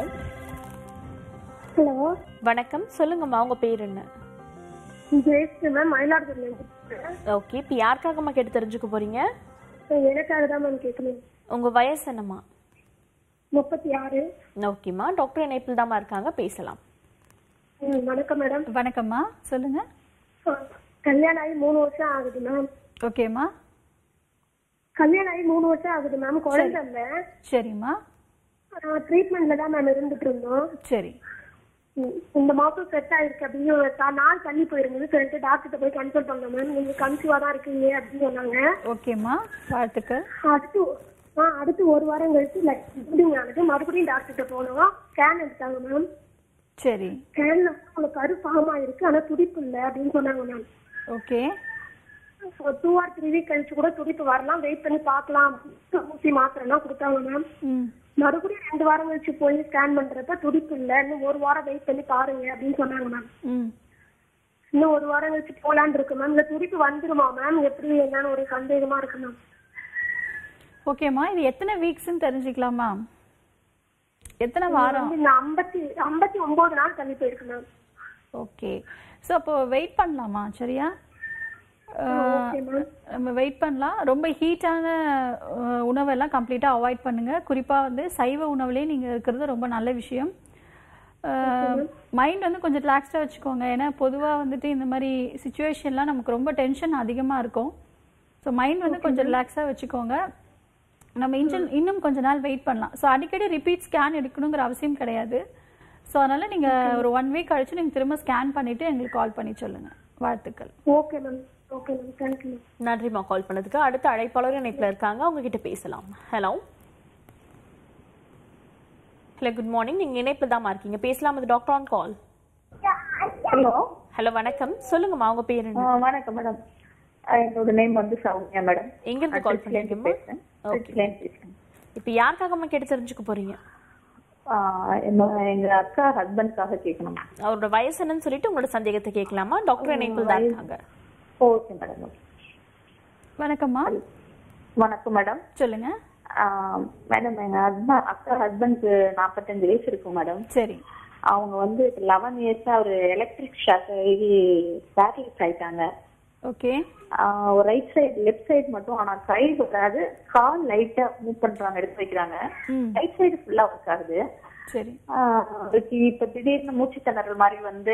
ஹலோ வணக்கம் சொல்லுங்கம்மா உங்க பேர் என்ன ஜெயஸ்ரீ மேம் மயிலாடுதுறையில இருந்து ஓகே இப்போ யாருக்காகம்மா கேட்டு தெரிஞ்சுக்க போறீங்க எனக்காக தான் மேம் கேட்கணும் உங்க வயசு என்னம்மா முப்பத்தி ஆறு ஓகேம்மா டாக்டர் இணைப்பில் தாம்மா இருக்காங்க பேசலாம் ம், வணக்கம் மேடம் வணக்கம்மா சொல்லுங்க ஆ, கல்யாணம் ஆகி மூணு வருஷம் ஆகுது மேம் ஓகேம்மா கல்யாணம் ஆகி மூணு வருஷம் ஆகுது மேம் குழந்தை இல்ல சரிம்மா ட்ரீட்மெண்ட்ல தான் மேம் இருந்துட்டு இருந்தோம் சரி ம், இந்த மாசம் செட் ஆயிருக்கு அப்படின்னு தா- நாள் தள்ளி போயிருந்தது சொல்லிட்டு டாக்டர்கிட்ட போய் கன்சல்ட் பண்ணோம் மேம் நீங்க கன்சியூவா தான் இருக்கீங்க அப்படின்னு சொன்னாங்க ஓகேம்மா வாழ்த்துக்கள் அடுத்து ஆ அடுத்து ஒரு வாரம் கழிச்சு லைக் ப்ளீடிங் ஆனது மறுபடியும் டாக்டர்கிட்ட போனோம் ஸ்கேன் எடுத்தாங்க மேம் சரி ஸ்கேன்ல உங்களுக்கு கரு ஃபார்ம் ஆயிருக்கு ஆனா துடிப்பு இல்லை அப்படின்னு சொன்னாங்க ma'am okay two or three week கழிச்சு கூட துடிப்பு வரலாம் வெயிட் பண்ணி பார்க்கலாம் ஊசி மாத்திரைலாம் கொடுத்தாங்க மேம் ம் மறுபடியும் ரெண்டு வாரம் கழிச்சு போய் ஸ்கேன் பண்றப்ப துடிப்பு இல்லை இன்னும் ஒரு வாரம் வெயிட் பண்ணி பாருங்க அப்படின்னு சொன்னாங்க மேம் ம் இன்னும் ஒரு வாரம் கழிச்சு போலான்னு இருக்கு மேம் இந்த துடிப்பு வந்துருமா மேம் எப்படி என்னன்னு ஒரு சந்தேகமா இருக்கு மேம் ஓகேம்மா இது எத்தனை வீக்ஸ்ன்னு தெரிஞ்சுக்கலாமா எத்தனை வாரம் வந்து இந்த ஐம்பத்தி ஐம்பத்தி ஒன்பது நாள் தள்ளி போயிருக்கு மேம் ஓகே ஸோ அப்போ வெயிட் பண்ணலாமா சரியா அஹ், ஓகே மேம் நம்ம வெயிட் பண்ணலாம் ரொம்ப ஹீட்டான உணவெல்லாம் கம்ப்ளீட்டாக அவாய்ட் பண்ணுங்க குறிப்பாக வந்து சைவ உணவுலேயே நீங்கள் இருக்கிறது ரொம்ப நல்ல விஷயம் மைண்ட் வந்து கொஞ்சம் ரிலாக்ஸ்டாக வச்சுக்கோங்க ஏன்னா பொதுவாக வந்துட்டு இந்த மாதிரி சுச்சுவேஷன்லாம் நமக்கு ரொம்ப டென்ஷன் அதிகமாக இருக்கும் ஸோ மைண்ட் வந்து கொஞ்சம் ரிலாக்ஸாக வச்சுக்கோங்க நம்ம இன்ஜின் இன்னும் கொஞ்ச நாள் வெயிட் பண்ணலாம் ஸோ அடிக்கடி ரிப்பீட் ஸ்கேன் எடுக்கணுங்கிற அவசியம் கிடையாது ஸோ அதனால நீங்கள் ஒரு ஒன் வீக் கழிச்சு நீங்கள் திரும்ப ஸ்கேன் பண்ணிட்டு எங்களுக்கு கால் பண்ணி சொல்லுங்க வாழ்த்துக்கள் okay ma'am okay ma'am thank you ma'am நன்றிம்மா கால் பண்ணதுக்கு அடுத்த அழைப்பாளர் இணைப்புல இருக்காங்க அவங்க கிட்ட பேசலாம் ஹலோ ஹலோ குட் மார்னிங் நீங்க இணைப்புல தான் இருக்கீங்க பேசலாம் அது doctor on call hello hello வணக்கம் சொல்லுங்கம்மா உங்க பேர் என்ன வணக்கம் மேடம் என்னோட நேம் வந்து சௌமியா மேடம் எங்க இருந்து கால் பண்ணிருக்கீங்கம்மா பேசுறேன் Okay. திருச்சிலேருந்து பேசுறேன் இப்போ யாருக்காகம்மா கேட்டு தெரிஞ்சுக்க போறீங்க ஆஹ் என்னோட எங்க அக்கா ஹஸ்பண்ட்காக கேட்கணும் அவரோட வயசு என்னன்னு சொல்லிட்டு உங்களோட சந்தேகத்தை கேட்கலாமா டாக்டர் இணைப்பில் தான் இருக்காங்க ஓகே மேடம் ஓகே வணக்கம்மா வணக்கம் மேடம் சொல்லுங்க மேடம் எங்க ஹஸ்பண்ட் அக்கா ஹஸ்பண்ட்க்கு நாற்பத்தஞ்சு வயசு இருக்கும் மேடம் சரி அவங்க வந்து லெவன் இயர்ஸா ஒரு எலக்ட்ரிக் ஷாக் ஆகி பேரலைஸ் ஆயிட்டாங்க ஓகே ஆஹ் ஒரு ரைட் சைடு லெஃப்ட் சைடு மட்டும் ஆனா கை வராது கால் லைட்டா மூவ் பண்றாங்க எடுத்து வைக்கிறாங்க ம் ரைட் சைடு ஃபுல்லா ஒர்க் ஆகுது சரி ஆஹ் அவருக்கு இப்ப திடீர்னு மூச்சு திணறல் மாதிரி வந்து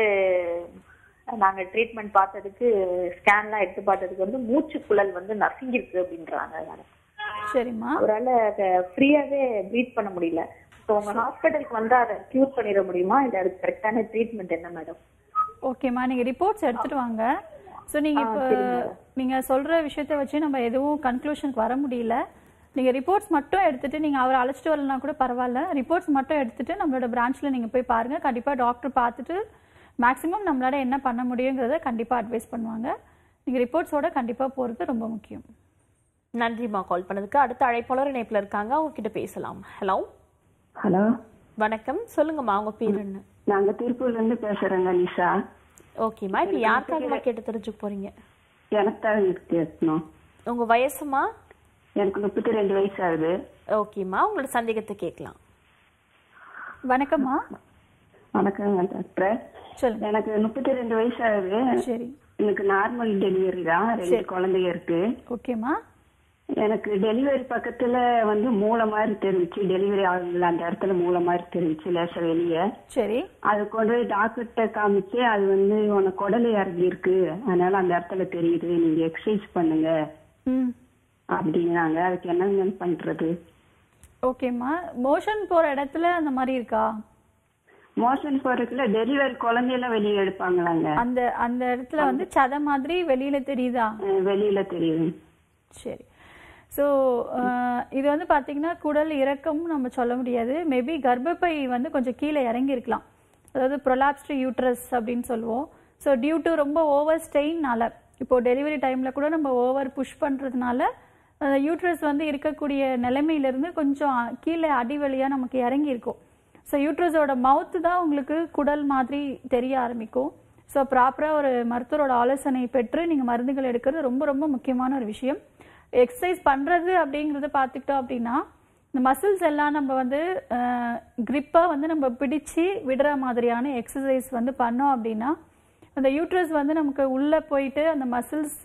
நாங்க ட்ரீட்மெண்ட் பார்த்ததுக்கு ஸ்கேன்லாம் எடுத்து பார்த்ததுக்கு வந்து மூச்சு குழல் வந்து நசுங்கிருக்கு அப்படின்றாங்க மேடம் சரிம்மா அவரால ஃப்ரீயாவே ப்ரீத் பண்ண முடியல ஸோ உங்க ஹாஸ்பிட்டலுக்கு வந்து அதை கியூர் பண்ணிட முடியுமா இல்ல அதுக்கு கரெக்டான ட்ரீட்மெண்ட் என்ன மேடம் ஓகேம்மா நீங்க ரிப்போர்ட்ஸ் எடுத்துட்டு வாங்க ஸோ நீங்க இப்போ நீங்க சொல்ற விஷயத்த வச்சு நம்ம எதுவும் கன்க்ளூஷனுக்கு வர முடியல நீங்க ரிப்போர்ட்ஸ் மட்டும் எடுத்துட்டு நீங்க அவரை அழைச்சிட்டு வரலனா கூட பரவாயில்ல ரிப்போர்ட்ஸ் மட்டும் எடுத்துட்டு நம்மளோட பிரான்ச்ல நீங்க போய் பாருங்க கண்டிப்பா டாக்டர் பார்த்துட்டு மேக்ஸிமம் நம்மளால என்ன பண்ண முடியுங்கிறத கண்டிப்பா அட்வைஸ் பண்ணுவாங்க நீங்க ரிப்போர்ட்ஸோட கண்டிப்பா போறது ரொம்ப முக்கியம் நன்றிம்மா கால் பண்ணதுக்கு அடுத்த அழைப்பாளர் இணைப்புல இருக்காங்க அவங்க கிட்ட பேசலாம் ஹலோ ஹலோ வணக்கம் சொல்லுங்கம்மா உங்க பேர் என்ன நாங்க திருப்பூர்ல இருந்து பேசுறேங்க நிஷா ஓகேம்மா இப்போ யாருக்காகம்மா கேட்டு தெரிஞ்சுக்க போறீங்க எனக்கு தான் கேட்கணும் உங்க வயசுமா எனக்கு முப்பத்தி ரெண்டு வயசு ஆகுது ஓகேம்மா உங்களோட சந்தேகத்தை கேட்கலாம் வணக்கம்மா வணக்கங்க டாக்டர் சொல்லுங்க எனக்கு முப்பத்தி ரெண்டு வயசு ஆகுது சரி எனக்கு நார்மல் டெலிவரி தான் ரெண்டு குழந்தைங்க இருக்கு ஓகேம்மா எனக்கு டெலிவரி பக்கத்துல வந்து மூளை மாதிரி தெரிஞ்சுச்சு டெலிவரி ஆகுதுல அந்த இடத்துல மூளை மாதிரி தெரிஞ்சுச்சு லேசா வெளியே சரி அது கொண்டு போய் டாக்டர்கிட்ட காமிச்சு அது வந்து உனக்கு குடலை இறங்கி இருக்கு அதனால அந்த இடத்துல தெரியுது நீங்க எக்ஸசைஸ் பண்ணுங்க ம் அப்படின்னாங்க அதுக்கு என்னங்க பண்றது ஓகேம்மா மோஷன் போற இடத்துல அந்த மாதிரி இருக்கா மோஷன் போறதுக்குள்ள டெலிவரி குழந்தையெல்லாம் வெளியே எடுப்பாங்களாங்க அந்த அந்த இடத்துல வந்து சதை மாதிரி வெளியில தெரியுதா அஹ் வெளியில தெரியுது சரி ஸோ இது வந்து பார்த்தீங்கன்னா குடல் இறக்கம்னு நம்ம சொல்ல முடியாது மேபி கர்ப்பப்பை வந்து கொஞ்சம் கீழே இறங்கி இருக்கலாம் அதாவது ப்ரொலாப்ஸ்டு யூட்ரஸ் அப்படின்னு சொல்லுவோம் ஸோ டியூ டு ரொம்ப ஓவர் ஸ்ட்ரெயின்னால இப்போ டெலிவரி டைமில் கூட நம்ம ஓவர் புஷ் பண்ணுறதுனால யூட்ரஸ் வந்து இருக்கக்கூடிய நிலைமையிலேருந்து கொஞ்சம் கீழே அடி வழியாக நமக்கு இறங்கி இருக்கும் ஸோ யூட்ரஸோட மவுத்து தான் உங்களுக்கு குடல் மாதிரி தெரிய ஆரம்பிக்கும் ஸோ ப்ராப்பராக ஒரு மருத்துவரோட ஆலோசனை பெற்று நீங்கள் மருந்துகள் எடுக்கிறது ரொம்ப ரொம்ப முக்கியமான ஒரு விஷயம் எக்ஸசைஸ் பண்ணுறது அப்படிங்கிறத பார்த்துக்கிட்டோம் அப்படின்னா இந்த மசில்ஸ் எல்லாம் நம்ம வந்து க்ரிப்பாக வந்து நம்ம பிடிச்சு விடுற மாதிரியான எக்ஸசைஸ் வந்து பண்ணோம் அப்படின்னா அந்த யூட்ரஸ் வந்து நமக்கு உள்ளே போயிட்டு அந்த மசில்ஸ்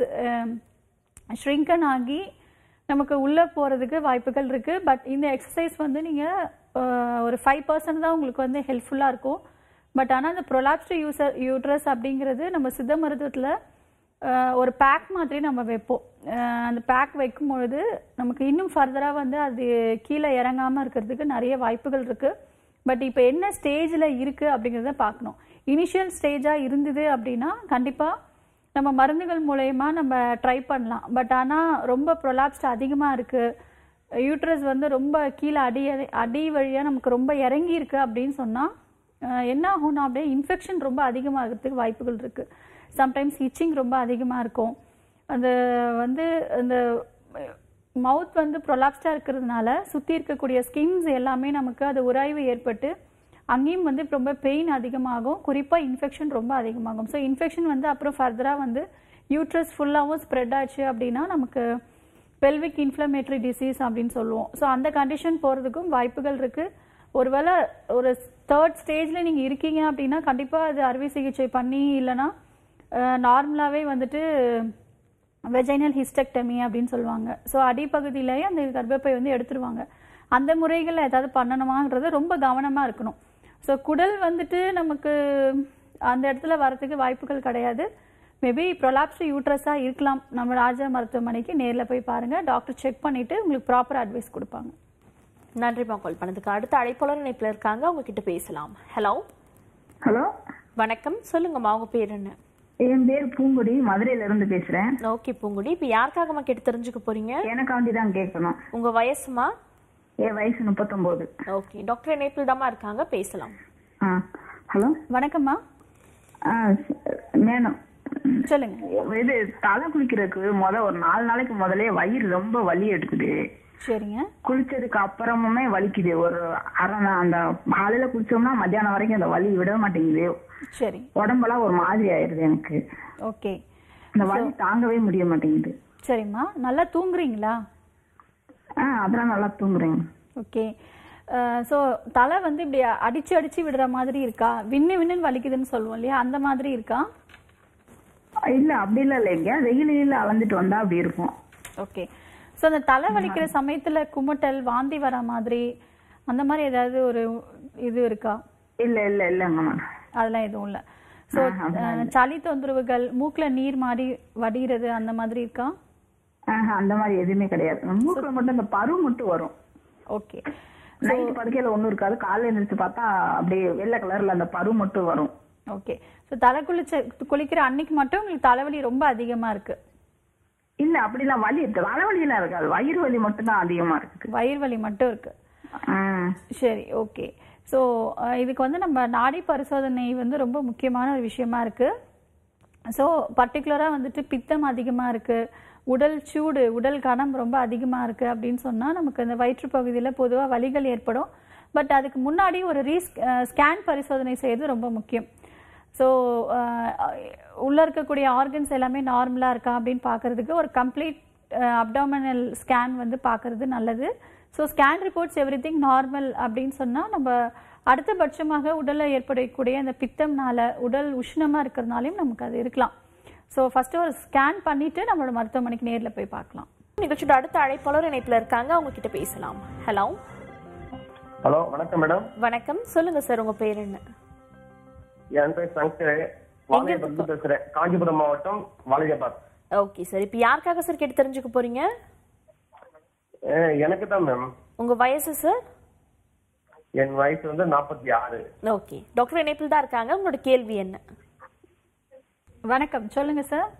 ஷ்ரிங்கன் ஆகி நமக்கு உள்ளே போகிறதுக்கு வாய்ப்புகள் இருக்குது பட் இந்த எக்ஸசைஸ் வந்து நீங்கள் ஒரு ஃபைவ் பர்சன்ட் தான் உங்களுக்கு வந்து ஹெல்ப்ஃபுல்லாக இருக்கும் பட் ஆனால் அந்த ப்ரொலாப்ஸ்டு யூசர் யூட்ரஸ் அப்படிங்கிறது நம்ம சித்த மருத்துவத்தில் ஒரு பேக் மாதிரி நம்ம வைப்போம் அஹ் அந்த பேக் வைக்கும் பொழுது நமக்கு இன்னும் ஃபர்தராக வந்து அது கீழே இறங்காமல் இருக்கிறதுக்கு நிறைய வாய்ப்புகள் இருக்குது பட் இப்போ என்ன ஸ்டேஜில் இருக்குது அப்படிங்கிறத பார்க்கணும் இனிஷியல் ஸ்டேஜாக இருந்தது அப்படின்னா கண்டிப்பாக நம்ம மருந்துகள் மூலயமா நம்ம ட்ரை பண்ணலாம் பட் ஆனால் ரொம்ப ப்ரொலாப்ஸ்ட் அதிகமாக இருக்குது யூட்ரஸ் வந்து ரொம்ப கீழே அடி அடி வழியாக நமக்கு ரொம்ப இறங்கி இருக்கு அப்படின்னு சொன்னால் என்ன ஆகும்னா அப்படியே இன்ஃபெக்ஷன் ரொம்ப அதிகமாகிறதுக்கு வாய்ப்புகள் இருக்குது சம்டைம்ஸ் ஹிச்சிங் ரொம்ப அதிகமாக இருக்கும் அந்த வந்து அந்த மவுத் வந்து ப்ரொலாப்ஸ்டாக இருக்கிறதுனால சுற்றி இருக்கக்கூடிய ஸ்கின்ஸ் எல்லாமே நமக்கு அது உராய்வு ஏற்பட்டு அங்கேயும் வந்து ரொம்ப பெயின் அதிகமாகும் குறிப்பாக இன்ஃபெக்ஷன் ரொம்ப அதிகமாகும் ஸோ இன்ஃபெக்ஷன் வந்து அப்புறம் ஃபர்தராக வந்து யூட்ரஸ் ஃபுல்லாகவும் ஸ்ப்ரெட் ஆச்சு அப்படின்னா நமக்கு பெல்விக் இன்ஃப்ளமேட்டரி டிசீஸ் அப்படின்னு சொல்லுவோம் ஸோ அந்த கண்டிஷன் போகிறதுக்கும் வாய்ப்புகள் இருக்குது ஒருவேளை ஒரு தேர்ட் ஸ்டேஜில் நீங்கள் இருக்கீங்க அப்படின்னா கண்டிப்பாக அது அறுவை சிகிச்சை பண்ணி இல்லைன்னா நார்மலாகவே வந்துட்டு வெஜைனல் ஹிஸ்டெக்டமி அப்படின்னு சொல்லுவாங்க ஸோ அடிப்பகுதியிலேயே அந்த கர்ப்பப்பை வந்து எடுத்துருவாங்க அந்த முறைகளில் ஏதாவது பண்ணணுமாங்கிறது ரொம்ப கவனமாக இருக்கணும் ஸோ குடல் வந்துட்டு நமக்கு அந்த இடத்துல வரதுக்கு வாய்ப்புகள் கிடையாது மேபி ப்ரொலாப்ஸ்டு யூட்ரஸாக இருக்கலாம் நம்ம ராஜா மருத்துவமனைக்கு நேரில் போய் பாருங்கள் டாக்டர் செக் பண்ணிவிட்டு உங்களுக்கு ப்ராப்பர் அட்வைஸ் கொடுப்பாங்க நன்றிமா கால் பண்ணதுக்கு அடுத்த அழைப்பாளர் இணைப்புல இருக்காங்க அவங்க கிட்ட பேசலாம் ஹலோ ஹலோ வணக்கம் சொல்லுங்கம்மா உங்க பேர் என்ன என் பேர் பூங்குடி மதுரையில இருந்து பேசுறேன் ஓகே பூங்குடி இப்ப யாருக்காகம்மா கேட்டு தெரிஞ்சுக்க போறீங்க எனக்காண்டி தான் கேட்கணும் உங்க வயசுமா என் வயசு முப்பத்தொன்பது ஓகே டாக்டர் இணைப்பில் தாம்மா இருக்காங்க பேசலாம் ஆ ஹலோ வணக்கம்மா ஆ மேடம் சொல்லுங்க இது தலை குளிக்கிறதுக்கு முத ஒரு நாலு நாளைக்கு முதலே வயிறு ரொம்ப வலி எடுக்குது சரிங்க குளிச்சதுக்கு அப்புறமுமே வலிக்குது ஒரு அரை நா- அந்த காலையில குளிச்சோம்னா மத்தியானம் வரைக்கும் அந்த வலி விட மாட்டேங்குது சரி உடம்பெல்லாம் ஒரு மாதிரி ஆயிருது எனக்கு ஓகே அந்த வலி தாங்கவே முடிய மாட்டேங்குது சரிம்மா நல்லா தூங்குறீங்களா ஆ அதெல்லாம் நல்லா தூங்குறேங்க ஓகே ஸோ தலை வந்து இப்படி அடிச்சு அடிச்சு விடுற மாதிரி இருக்கா விண்ணு விண்ணுன்னு வலிக்குதுன்னு சொல்லுவோம் இல்லையா அந்த மாதிரி இருக்கா இல்ல அப்படி இல்ல இல்லைங்க வெயில் வெயில் அளந்துட்டு வந்தா அப்படி இருக்கும் ஓகே ஸோ அந்த தலை வலிக்கிற சமயத்துல குமட்டல் வாந்தி வர மாதிரி அந்த மாதிரி ஏதாவது ஒரு இது இருக்கா இல்ல இல்ல இல்லங்க மேடம் அதெல்லாம் எதுவும் இல்லை ஸோ சளி தொந்தரவுகள் மூக்குல நீர் மாதிரி வடிகிறது அந்த மாதிரி இருக்கா ஆஹா, அந்த மாதிரி எதுவுமே கிடையாது மூக்குல மட்டும் அந்த பரு மட்டும் வரும் ஓகே நைட் படுக்கையில ஒண்ணும் இருக்காது காலையில எழுந்திரிச்சு பார்த்தா அப்படியே வெள்ளை கலர்ல அந்த பரு மட்டும் வரும் ஓகே ஸோ தலை குளிச்ச குளிக்கிற அன்னைக்கு மட்டும் உங்களுக்கு தலைவலி ரொம்ப அதிகமா இருக்கு இல்ல அப்படிலாம் வலி இருக்கு தலைவலி எல்லாம் இருக்காது வயிறு வலி மட்டும் தான் அதிகமா இருக்கு வயிறு வலி மட்டும் இருக்கு ஆஹ், சரி ஓகே ஸோ இதுக்கு வந்து நம்ம நாடி பரிசோதனை வந்து ரொம்ப முக்கியமான ஒரு விஷயமா இருக்கு ஸோ பர்டிகுலராக வந்துட்டு பித்தம் அதிகமாக இருக்கு உடல் சூடு உடல் கனம் ரொம்ப அதிகமாக இருக்கு அப்படின்னு சொன்னால் நமக்கு அந்த வயிற்று பகுதியில் பொதுவாக வலிகள் ஏற்படும் பட் அதுக்கு முன்னாடி ஒரு ரீஸ் ஸ்கேன் பரிசோதனை செய்யறது ரொம்ப முக்கியம் ஸோ உள்ளே இருக்கக்கூடிய ஆர்கன்ஸ் எல்லாமே நார்மலாக இருக்கா அப்படின்னு பார்க்கறதுக்கு ஒரு கம்ப்ளீட் அப்டாமினல் ஸ்கேன் வந்து பார்க்கறது நல்லது so scan reports everything normal அப்படின்னு சொன்னால் நம்ம அடுத்தபட்சமாக உடலில் ஏற்படக்கூடிய அந்த பித்தம்னால உடல் உஷ்ணமாக இருக்கிறதுனாலையும் நமக்கு அது இருக்கலாம் ஸோ ஃபஸ்ட்டு ஒரு ஸ்கேன் பண்ணிவிட்டு நம்மளோட மருத்துவமனைக்கு நேரில் போய் பார்க்கலாம் நிகழ்ச்சியோட அடுத்த அழைப்பாளர் இணைப்புல இருக்காங்க அவங்க கிட்ட பேசலாம் ஹலோ ஹலோ வணக்கம் மேடம் வணக்கம் சொல்லுங்க சார் உங்க பேர் என்ன என் பேர் சங்கர் வாழையப்பட்டு பேசுறேன் காஞ்சிபுரம் மாவட்டம் வாழையப்பாத் ஓகே சார் இப்போ யாருக்காக சார் கேட்டு தெரிஞ்சுக்க போறீங்க எனக்கு தான் மேம் உங்க வயசு சார் என் வயசு வந்து நாற்பத்தி ஆறு ஓகே டாக்டர் இணைப்பில் தான் இருக்காங்க உங்களோட கேள்வி என்ன வணக்கம் சொல்லுங்க சார்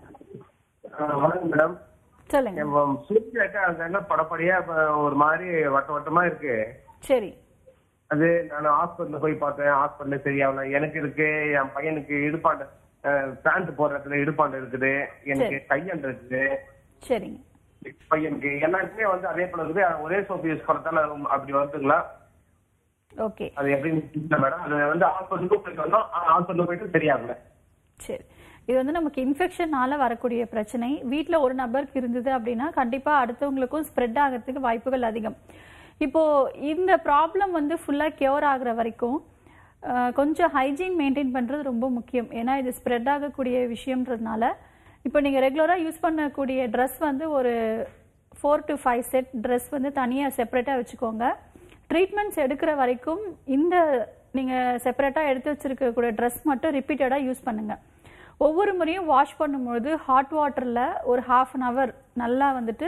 வணக்கம் மேடம் சொல்லுங்க என் சுருக்க அந்த என்ன படப்படியா இப்ப ஒரு மாதிரி வட்ட வட்டமா இருக்கு சரி அது நான் ஹாஸ்பிட்டல்ல போய் பார்த்தேன் ஹாஸ்பிட்டல்ல சரியாகல எனக்கு இருக்கு என் பையனுக்கு இடுப்பாண்டு பேண்ட் போடுற இடத்துல இடுப்பாண்டு இருக்குது எனக்கு கையண்டு இருக்குது சரிங்க பையனுக்கு எல்லாருக்குமே வந்து அதே போல இருக்குது ஒரே சோப்பு யூஸ் பண்ணதால அப்படி வருதுங்களா ஓகே அது எப்படின்னு தெரியல மேடம் அது வந்து ஹாஸ்பிட்டலுக்கு போயிட்டு வந்தோம் ஹாஸ்பிட்டல் போயிட்டு சரியாகல சரி இது வந்து நமக்கு இன்ஃபெக்ஷனால வரக்கூடிய பிரச்சனை வீட்டில் ஒரு நபருக்கு இருந்தது அப்படின்னா கண்டிப்பாக அடுத்தவங்களுக்கும் ஸ்ப்ரெட் ஆகிறதுக்கு வாய்ப்புகள் அதிகம் இப்போ இந்த ப்ராப்ளம் வந்து ஃபுல்லாக கியூர் ஆகுற வரைக்கும் அஹ், கொஞ்சம் ஹைஜீன் மெயின்டைன் பண்ணுறது ரொம்ப முக்கியம் ஏன்னா இது ஸ்ப்ரெட் ஆகக்கூடிய விஷயம்ன்றதுனால இப்போ நீங்கள் ரெகுலராக யூஸ் பண்ணக்கூடிய ட்ரெஸ் வந்து ஒரு four to five set dress வந்து தனியாக செப்பரேட்டாக வச்சுக்கோங்க ட்ரீட்மெண்ட்ஸ் எடுக்கிற வரைக்கும் இந்த நீங்கள் செப்பரேட்டாக எடுத்து வச்சிருக்கக்கூடிய ட்ரெஸ் மட்டும் ரிப்பீட்டடாக யூஸ் பண்ணுங்கள் ஒவ்வொரு முறையும் வாஷ் பண்ணும்பொழுது ஹாட் வாட்டரில் ஒரு ஹாஃப் அன் ஹவர் நல்லா வந்துட்டு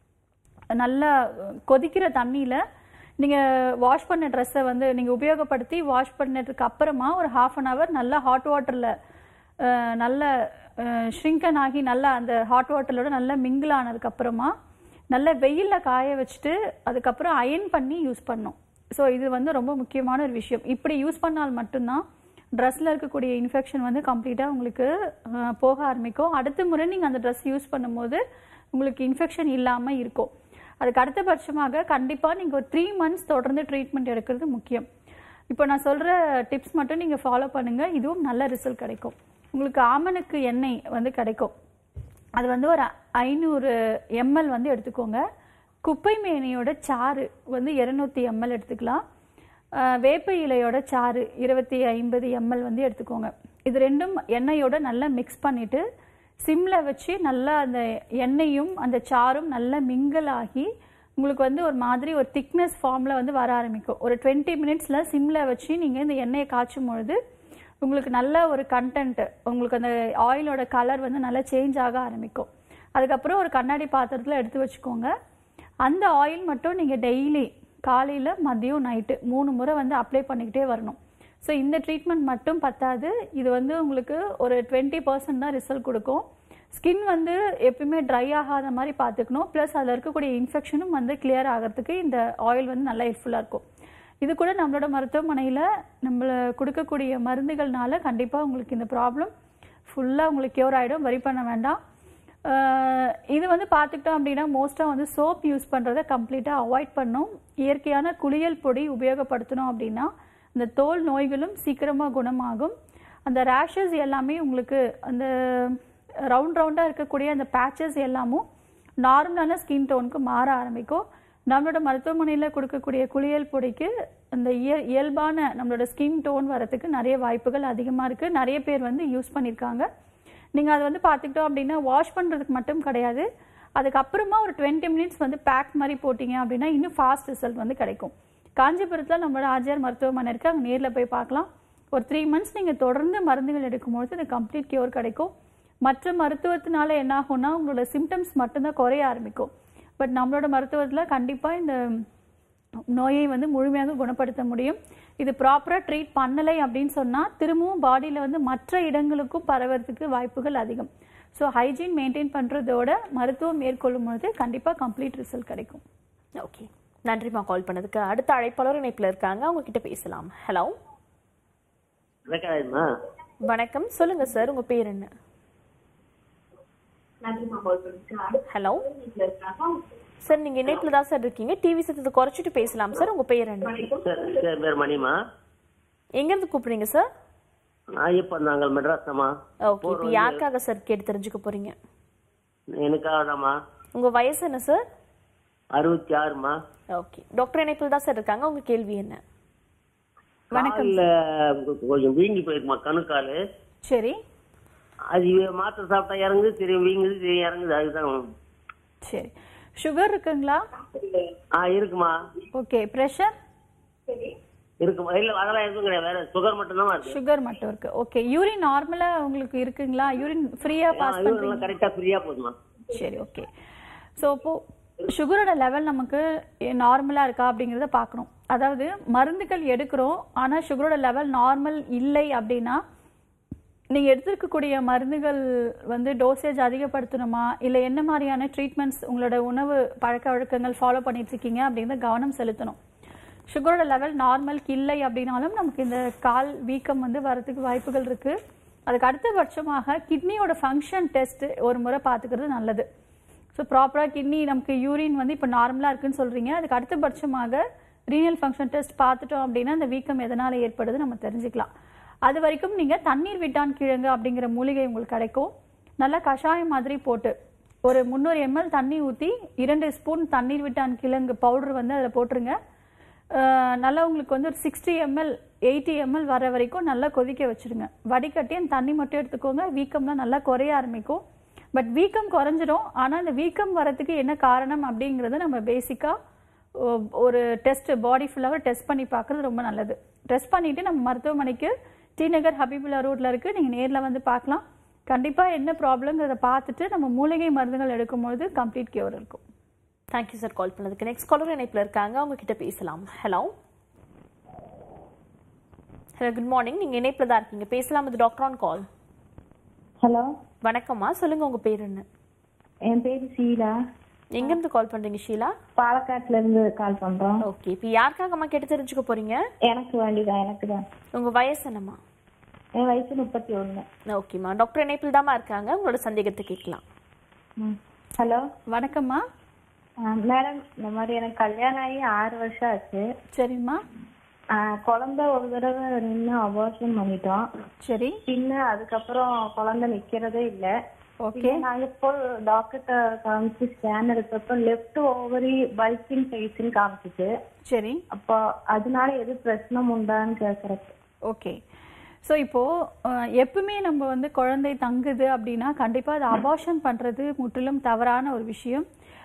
நல்லா கொதிக்கிற தண்ணியில் நீங்கள் வாஷ் பண்ண ட்ரெஸ்ஸை வந்து நீங்கள் உபயோகப்படுத்தி வாஷ் பண்ணதுக்கு அப்புறமா ஒரு ஹாஃப் அன் ஹவர் நல்லா ஹாட் வாட்டரில் நல்ல ஷ்ரிங்கன் ஆகி நல்லா அந்த ஹாட் வாட்டரோட நல்லா மிங்கிள் ஆனதுக்கப்புறமா நல்ல வெயிலில் காய வச்சுட்டு அதுக்கப்புறம் அயன் பண்ணி யூஸ் பண்ணணும் ஸோ இது வந்து ரொம்ப முக்கியமான ஒரு விஷயம் இப்படி யூஸ் பண்ணால் மட்டும்தான் ட்ரெஸ்ஸில் இருக்கக்கூடிய இன்ஃபெக்ஷன் வந்து கம்ப்ளீட்டாக உங்களுக்கு அஹ், போக ஆரம்பிக்கும் அடுத்த முறை நீங்கள் அந்த ட்ரெஸ் யூஸ் பண்ணும்போது உங்களுக்கு இன்ஃபெக்ஷன் இல்லாமல் இருக்கும் அதுக்கு அடுத்தபட்சமாக கண்டிப்பாக நீங்கள் ஒரு த்ரீ மந்த்ஸ் தொடர்ந்து ட்ரீட்மெண்ட் எடுக்கிறது முக்கியம் இப்போ நான் சொல்கிற டிப்ஸ் மட்டும் நீங்கள் ஃபாலோ பண்ணுங்கள் இதுவும் நல்ல ரிசல்ட் கிடைக்கும் உங்களுக்கு ஆமணக்கு எண்ணெய் வந்து கிடைக்கும் அது வந்து ஒரு ஐநூறு எம்எல் வந்து எடுத்துக்கோங்க குப்பை மேனியோட சாறு வந்து இரநூத்தி எம்எல் எடுத்துக்கலாம் அஹ், வேப்ப இலையோட சாறு இருபத்தி ஐம்பது எம்எல் வந்து எடுத்துக்கோங்க இது ரெண்டும் எண்ணெயோட நல்லா மிக்ஸ் பண்ணிட்டு சிம்ல வச்சு நல்லா அந்த எண்ணெயும் அந்த சாரும் நல்லா மிங்கிள் ஆகி உங்களுக்கு வந்து ஒரு மாதிரி ஒரு திக்னஸ் ஃபார்மில் வந்து வர ஆரம்பிக்கும் ஒரு டுவெண்ட்டி மினிட்ஸில் சிம்மில் வச்சு நீங்கள் இந்த எண்ணெயை காய்ச்சும் பொழுது உங்களுக்கு நல்ல ஒரு கண்டென்ட் உங்களுக்கு அந்த ஆயிலோட கலர் வந்து நல்லா சேஞ்ச் ஆக ஆரம்பிக்கும் அதுக்கப்புறம் ஒரு கண்ணாடி பாத்திரத்தில் எடுத்து வச்சுக்கோங்க அந்த ஆயில் மட்டும் நீங்கள் டெய்லி காலையில் மதியம் நைட்டு மூணு முறை வந்து அப்ளை பண்ணிக்கிட்டே வரணும் ஸோ இந்த ட்ரீட்மெண்ட் மட்டும் பத்தாது இது வந்து உங்களுக்கு ஒரு டுவெண்ட்டி பர்சன்ட் தான் ரிசல்ட் கொடுக்கும் ஸ்கின் வந்து எப்பயுமே ட்ரை ஆகாத மாதிரி பார்த்துக்கணும் ப்ளஸ் அதில் இருக்கக்கூடிய இன்ஃபெக்ஷனும் வந்து கிளியர் ஆகிறதுக்கு இந்த ஆயில் வந்து நல்லா ஹெல்ப்ஃபுல்லாக இருக்கும் இது கூட நம்மளோட மருத்துவமனையில் நம்மள கொடுக்கக்கூடிய மருந்துகள்னால கண்டிப்பாக உங்களுக்கு இந்த ப்ராப்ளம் ஃபுல்லாக உங்களுக்கு க்யூர் ஆகிடும் வரி பண்ண வேண்டாம் அஹ் இது வந்து பார்த்துக்கிட்டோம் அப்படின்னா மோஸ்ட்டாக வந்து சோப் யூஸ் பண்ணுறதை கம்ப்ளீட்டாக அவாய்ட் பண்ணும் இயற்கையான குளியல் பொடி உபயோகப்படுத்தணும் அப்படின்னா இந்த தோல் நோய்களும் சீக்கிரமாக குணமாகும் அந்த ரேஷஸ் எல்லாமே உங்களுக்கு அந்த ரவுண்ட் ரவுண்டாக இருக்கக்கூடிய அந்த பேச்சஸ் எல்லாமும் நார்மலான ஸ்கின் டோனுக்கு மாற ஆரம்பிக்கும் நம்மளோட மருத்துவமனையில் கொடுக்கக்கூடிய குளியல் பொடிக்கு அந்த இய இயல்பான நம்மளோட ஸ்கின் டோன் வரத்துக்கு நிறைய வாய்ப்புகள் அதிகமாக இருக்குது நிறைய பேர் வந்து யூஸ் பண்ணியிருக்காங்க நீங்கள் அதை வந்து பார்த்துக்கிட்டோம் அப்படின்னா வாஷ் பண்ணுறதுக்கு மட்டும் கிடையாது அதுக்கப்புறமா ஒரு டுவெண்ட்டி மினிட்ஸ் வந்து பேக் மாதிரி போட்டிங்க அப்படின்னா இன்னும் ஃபாஸ்ட் ரிசல்ட் வந்து கிடைக்கும் காஞ்சிபுரத்தில் நம்மளோட ஆர்ஜிஆர் மருத்துவமனை இருக்குது அங்கே நேரில் போய் பார்க்கலாம் ஒரு த்ரீ மந்த்ஸ் நீங்கள் தொடர்ந்து மருந்துகள் எடுக்கும்பொழுது இந்த கம்ப்ளீட் கியூர் கிடைக்கும் மற்ற மருத்துவத்தினால என்ன ஆகும்னா உங்களோட சிம்டம்ஸ் மட்டும்தான் குறைய ஆரம்பிக்கும் பட் நம்மளோட மருத்துவத்தில் கண்டிப்பாக இந்த நோயை வந்து முழுமையாக குணப்படுத்த முடியும் இது ப்ராப்பராக ட்ரீட் பண்ணலை அப்படின்னு சொன்னால் திரும்பவும் பாடியில் வந்து மற்ற இடங்களுக்கும் பரவறதுக்கு வாய்ப்புகள் அதிகம் ஸோ ஹைஜீன் மெயின்டைன் பண்ணுறதோட மருத்துவம் மேற்கொள்ளும் பொழுது கண்டிப்பாக கம்ப்ளீட் ரிசல்ட் கிடைக்கும் ஓகே நன்றிம்மா கால் பண்ணதுக்கு அடுத்த அழைப்பாளர் இணைப்பில் இருக்காங்க அவங்க கிட்ட பேசலாம் ஹலோ வணக்கம்மா வணக்கம் சொல்லுங்க சார் உங்க பேர் என்ன ஹலோ சார் நீங்க இணைப்பில் தான் சார் இருக்கீங்க டிவி சத்தத்தை குறைச்சிட்டு பேசலாம் சார் உங்க பேர் என்ன சார் சார் பேர் மணிமா எங்க இருந்து கூப்பிடுறீங்க சார் ஐயப்பன் நாங்கள் மெட்ராஸ்தாம்மா ஓகே இப்போ யாருக்காக சார் கேட்டு தெரிஞ்சுக்க போறீங்க எனக்காகதாம்மா உங்க வயசு என்ன சார் அறுபத்தி ஆறுமா ஓகே டாக்டர் இணைப்பில் தான் சார் இருக்காங்க உங்க கேள்வி என்ன காலில் கொஞ்சம் வீங்கி போயிருக்குமா கணுக்கால் சரி அது மாத்திரை சாப்பிட்டா இறங்குது திரும்பி வீங்குது திரும்பி இறங்குது அதுதான் சரி சுகர் இருக்குங்களா ஆ இருக்குமா ஓகே ப்ரெஷர் இருக்குமா இல்ல அதெல்லாம் எதுவும் கிடையாது வேற சுகர் மட்டும்தான் இருக்கு சுகர் மட்டும் இருக்கு ஓகே யூரின் நார்மலா உங்களுக்கு இருக்குங்களா யூரின் ஃப்ரீயா பாஸ் பண்றீங்க இவரெல்லாம் கரெக்டா ஃப்ரீயா போதுமா சரி ஓகே ஸோ இப்போ சுகரோட லெவல் நமக்கு நார்மலாக இருக்கா அப்படிங்கிறத பார்க்கணும் அதாவது மருந்துகள் எடுக்கிறோம் ஆனால் சுகரோட லெவல் நார்மல் இல்லை அப்படின்னா நீங்கள் எடுத்துருக்கக்கூடிய மருந்துகள் வந்து டோசேஜ் அதிகப்படுத்தணுமா இல்லை என்ன மாதிரியான ட்ரீட்மெண்ட்ஸ் உங்களோட உணவு பழக்க வழக்கங்கள் ஃபாலோ பண்ணிட்டு இருக்கீங்க அப்படிங்கிறத கவனம் செலுத்தணும் சுகரோட லெவல் நார்மலுக்கு இல்லை அப்படின்னாலும் நமக்கு இந்த கால் வீக்கம் வந்து வரதுக்கு வாய்ப்புகள் இருக்குது அதுக்கு அடுத்தபட்சமாக கிட்னியோட ஃபங்க்ஷன் டெஸ்ட் ஒரு முறை பார்த்துக்கிறது நல்லது ஸோ ப்ராப்பராக கிட்னி நமக்கு யூரின் வந்து இப்போ நார்மலாக இருக்குன்னு சொல்கிறீங்க அதுக்கு அடுத்தபட்சமாக ரீனல் ஃபங்க்ஷன் டெஸ்ட் பார்த்துட்டோம் அப்படின்னா அந்த வீக்கம் எதனால் ஏற்படுது நம்ம தெரிஞ்சுக்கலாம் அது வரைக்கும் நீங்கள் தண்ணீர் விட்டான் கிழங்கு அப்படிங்கிற மூலிகை உங்களுக்கு கிடைக்கும் நல்லா கஷாயம் மாதிரி போட்டு ஒரு முந்நூறு எம்எல் தண்ணி ஊற்றி இரண்டு ஸ்பூன் தண்ணீர் விட்டான் கிழங்கு பவுடர் வந்து அதில் போட்டுருங்க அஹ் நல்லா உங்களுக்கு வந்து ஒரு சிக்ஸ்டி எம்எல் எயிட்டி எம்எல் வர வரைக்கும் நல்லா கொதிக்க வச்சுருங்க வடிகட்டி அந்த தண்ணி மட்டும் எடுத்துக்கோங்க வீக்கம்லாம் நல்லா குறைய ஆரம்பிக்கும் பட் வீக்கம் குறைஞ்சிரும் ஆனால் அந்த வீக்கம் வரதுக்கு என்ன காரணம் அப்படிங்கிறத நம்ம பேசிக்காக ஒரு டெஸ்ட் பாடி ஃபுல்லாக டெஸ்ட் பண்ணி பார்க்குறது ரொம்ப நல்லது டெஸ்ட் பண்ணிவிட்டு நம்ம மருத்துவமனைக்கு டி நகர் ஹபீபுல்லா ரோட்டில் இருக்குது நீங்கள் நேரில் வந்து பார்க்கலாம் கண்டிப்பாக என்ன ப்ராப்ளங்கிறத பார்த்துட்டு நம்ம மூலிகை மருந்துகள் எடுக்கும்பொழுது கம்ப்ளீட் கியூர் இருக்கும் தேங்க்யூ சார் கால் பண்ணதுக்கு நெக்ஸ்ட் காலர் இணைப்பில் இருக்காங்க அவங்க கிட்ட பேசலாம் ஹலோ ஹலோ குட் மார்னிங் நீங்க இணைப்பில் தான் இருக்கீங்க பேசலாம் இது டாக்டர் ஆன் கால் ஹலோ வணக்கம்மா சொல்லுங்க உங்க பேர் என்ன என் பேரு ஷீலா எங்க இருந்து கால் பண்றீங்க ஷீலா பாலக்காட்டுல இருந்து கால் பண்றோம் ஓகே இப்போ யாருக்காகம்மா கேட்டு தெரிஞ்சுக்க போறீங்க எனக்கு வேண்டிதான் எனக்கு தான் உங்க வயசு என்னம்மா என் வயசு முப்பத்தி ஒண்ணு ஓகேம்மா டாக்டர் இணைப்பில் தாம்மா இருக்காங்க உங்களோட சந்தேகத்தை கேட்கலாம் ஹலோ வணக்கம்மா மேடம் இந்த மாதிரி எனக்கு கல்யாணம் ஆகி ஆறு வருஷம் ஆச்சு சரிம்மா ஆ, குழந்தை ஒரு தடவை நின்று அபார்ஷன் பண்ணிட்டோம் சரி பின்ன அதுக்கப்புறம் குழந்தை நிக்கிறதே இல்ல ஓகே பின்ன நாங்க இப்போ டாக்டர்கிட்ட காமிச்சு ஸ்கேன் எடுத்தப்போ லெஃப்ட் ஓவரி பல்கிங் சைஸ்ன்னு காமிச்சிச்சு சரி அப்போ அதனால எது பிரச்சனை உண்டான்னு கேக்குறேன் ஓகே ஸோ இப்போது எப்பவுமே நம்ம வந்து குழந்தை தங்குது அப்படின்னா கண்டிப்பாக அது அபார்ஷன் பண்ணுறது முற்றிலும் தவறான ஒரு விஷயம்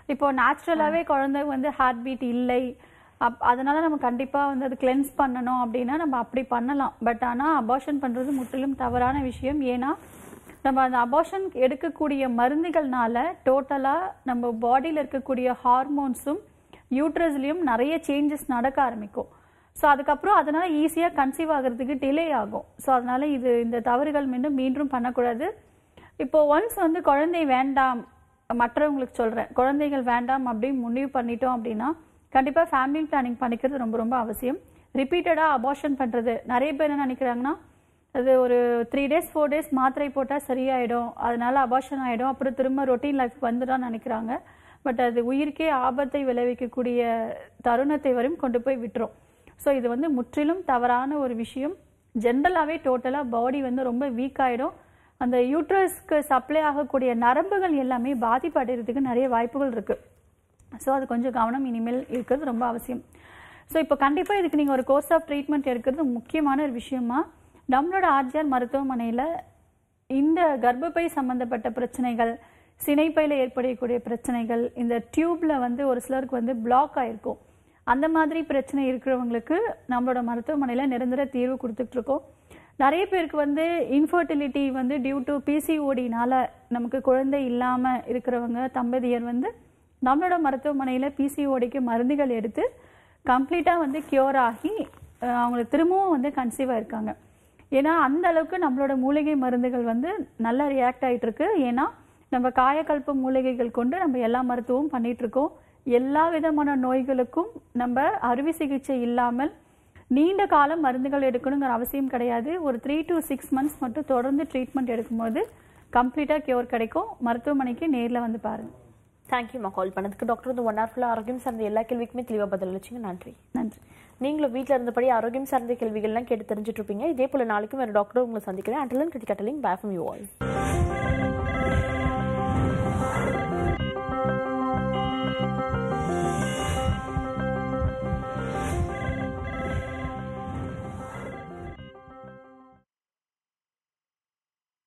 இப்போ நேச்சுரலாகவே குழந்தை வந்து ஹார்ட் பீட் இல்லை அப் அதனால நம்ம கண்டிப்பாக வந்து அது கிளென்ஸ் பண்ணணும் அப்படின்னா நம்ம அப்படி பண்ணலாம் பட் ஆனால் அபார்ஷன் பண்ணுறது முற்றிலும் தவறான விஷயம் ஏன்னா நம்ம அந்த அபார்ஷன் எடுக்கக்கூடிய மருந்துகள்னால டோட்டலாக நம்ம பாடியில் இருக்கக்கூடிய ஹார்மோன்ஸும் யூட்ரஸ்லேயும் நிறைய சேஞ்சஸ் நடக்க ஆரம்பிக்கும் ஸோ அதுக்கப்புறம் அதனால் ஈஸியாக கன்சீவ் ஆகிறதுக்கு டிலே ஆகும் ஸோ அதனால் இது இந்த தவறுகள் மீண்டும் மீண்டும் பண்ணக்கூடாது இப்போ ஒன்ஸ் வந்து குழந்தை வேண்டாம் மற்றவங்களுக்கு சொல்கிறேன் குழந்தைகள் வேண்டாம் அப்படின்னு முடிவு பண்ணிட்டோம் அப்படின்னா கண்டிப்பாக ஃபேமிலி பிளானிங் பண்ணிக்கிறது ரொம்ப ரொம்ப அவசியம் ரிப்பீட்டடாக அபார்ஷன் பண்ணுறது நிறைய பேர் என்ன நினைக்கிறாங்கன்னா அது ஒரு த்ரீ டேஸ் ஃபோர் டேஸ் மாத்திரை போட்டால் சரியாயிடும் அதனால அபார்ஷன் ஆகிடும் அப்புறம் திரும்ப ரொட்டீன் லைஃப் வந்துடும் நினைக்கிறாங்க பட் அது உயிருக்கே ஆபத்தை விளைவிக்கக்கூடிய தருணத்தை வரையும் கொண்டு போய் விட்டுரும் ஸோ இது வந்து முற்றிலும் தவறான ஒரு விஷயம் ஜென்ரலாகவே டோட்டலாக பாடி வந்து ரொம்ப வீக் ஆகிடும் அந்த யூட்ரஸ்க்கு சப்ளை ஆகக்கூடிய நரம்புகள் எல்லாமே பாதிப்படைகிறதுக்கு நிறைய வாய்ப்புகள் இருக்குது ஸோ அது கொஞ்சம் கவனம் இனிமேல் இருக்கிறது ரொம்ப அவசியம் ஸோ இப்போ கண்டிப்பாக இதுக்கு நீங்கள் ஒரு கோர்ஸ் ஆஃப் ட்ரீட்மெண்ட் எடுக்கிறது முக்கியமான ஒரு விஷயமா நம்மளோட ஆர்ஜிஆர் மருத்துவமனையில் இந்த கர்ப்பப்பை சம்பந்தப்பட்ட பிரச்சனைகள் சினைப்பையில் ஏற்படக்கூடிய பிரச்சனைகள் இந்த டியூப்ல வந்து ஒரு சிலருக்கு வந்து பிளாக் ஆயிருக்கும் அந்த மாதிரி பிரச்சனை இருக்கிறவங்களுக்கு நம்மளோட மருத்துவமனையில் நிரந்தர தீர்வு கொடுத்துட்டு இருக்கோம் நிறைய பேருக்கு வந்து இன்ஃபர்டிலிட்டி வந்து டியூ டு பிசிஓடினால நமக்கு குழந்தை இல்லாமல் இருக்கிறவங்க தம்பதியர் வந்து நம்மளோட மருத்துவமனையில் பிசிஓடிக்கு மருந்துகள் எடுத்து கம்ப்ளீட்டாக வந்து கியூர் ஆகி அஹ், அவங்களுக்கு திரும்பவும் வந்து கன்சீவ் ஆயிருக்காங்க ஏன்னா அந்த அளவுக்கு நம்மளோட மூலிகை மருந்துகள் வந்து நல்லா ரியாக்ட் ஆயிட்டு இருக்கு ஏன்னா நம்ம காயக்கல்ப மூலிகைகள் கொண்டு நம்ம எல்லா மருத்துவமும் பண்ணிட்டு இருக்கோம் எல்லா விதமான நோய்களுக்கும் நம்ம அறுவை சிகிச்சை இல்லாமல் நீண்ட காலம் மருந்துகள் எடுக்கணுங்கிற அவசியம் கிடையாது ஒரு த்ரீ to சிக்ஸ் மந்த்ஸ் மட்டும் தொடர்ந்து ட்ரீட்மெண்ட் எடுக்கும்போது கம்ப்ளீட்டாக கியூர் கிடைக்கும் மருத்துவமனைக்கு நேரில் வந்து பாருங்க தேங்க்யூம்மா கால் பண்ணதுக்கு டாக்டர் வந்து ஒன் ஹவர்ஃபுல்லாக ஆரோக்கியம் சார்ந்த எல்லா கேள்விக்குமே தெளிவாக பதில் அளிச்சிங்க நன்றி நன்றி நீங்களும் வீட்டில் இருந்தபடி ஆரோக்கியம் சார்ந்த கேள்விகள்லாம் கேட்டு தெரிஞ்சுட்டு இருப்பீங்க இதே போல நாளைக்கும் வேறு டாக்டர் உங்களை சந்திக்கிறேன் அண்டலன் கிட்டி கட்டலிங் பேஃபம் யூ ஆல்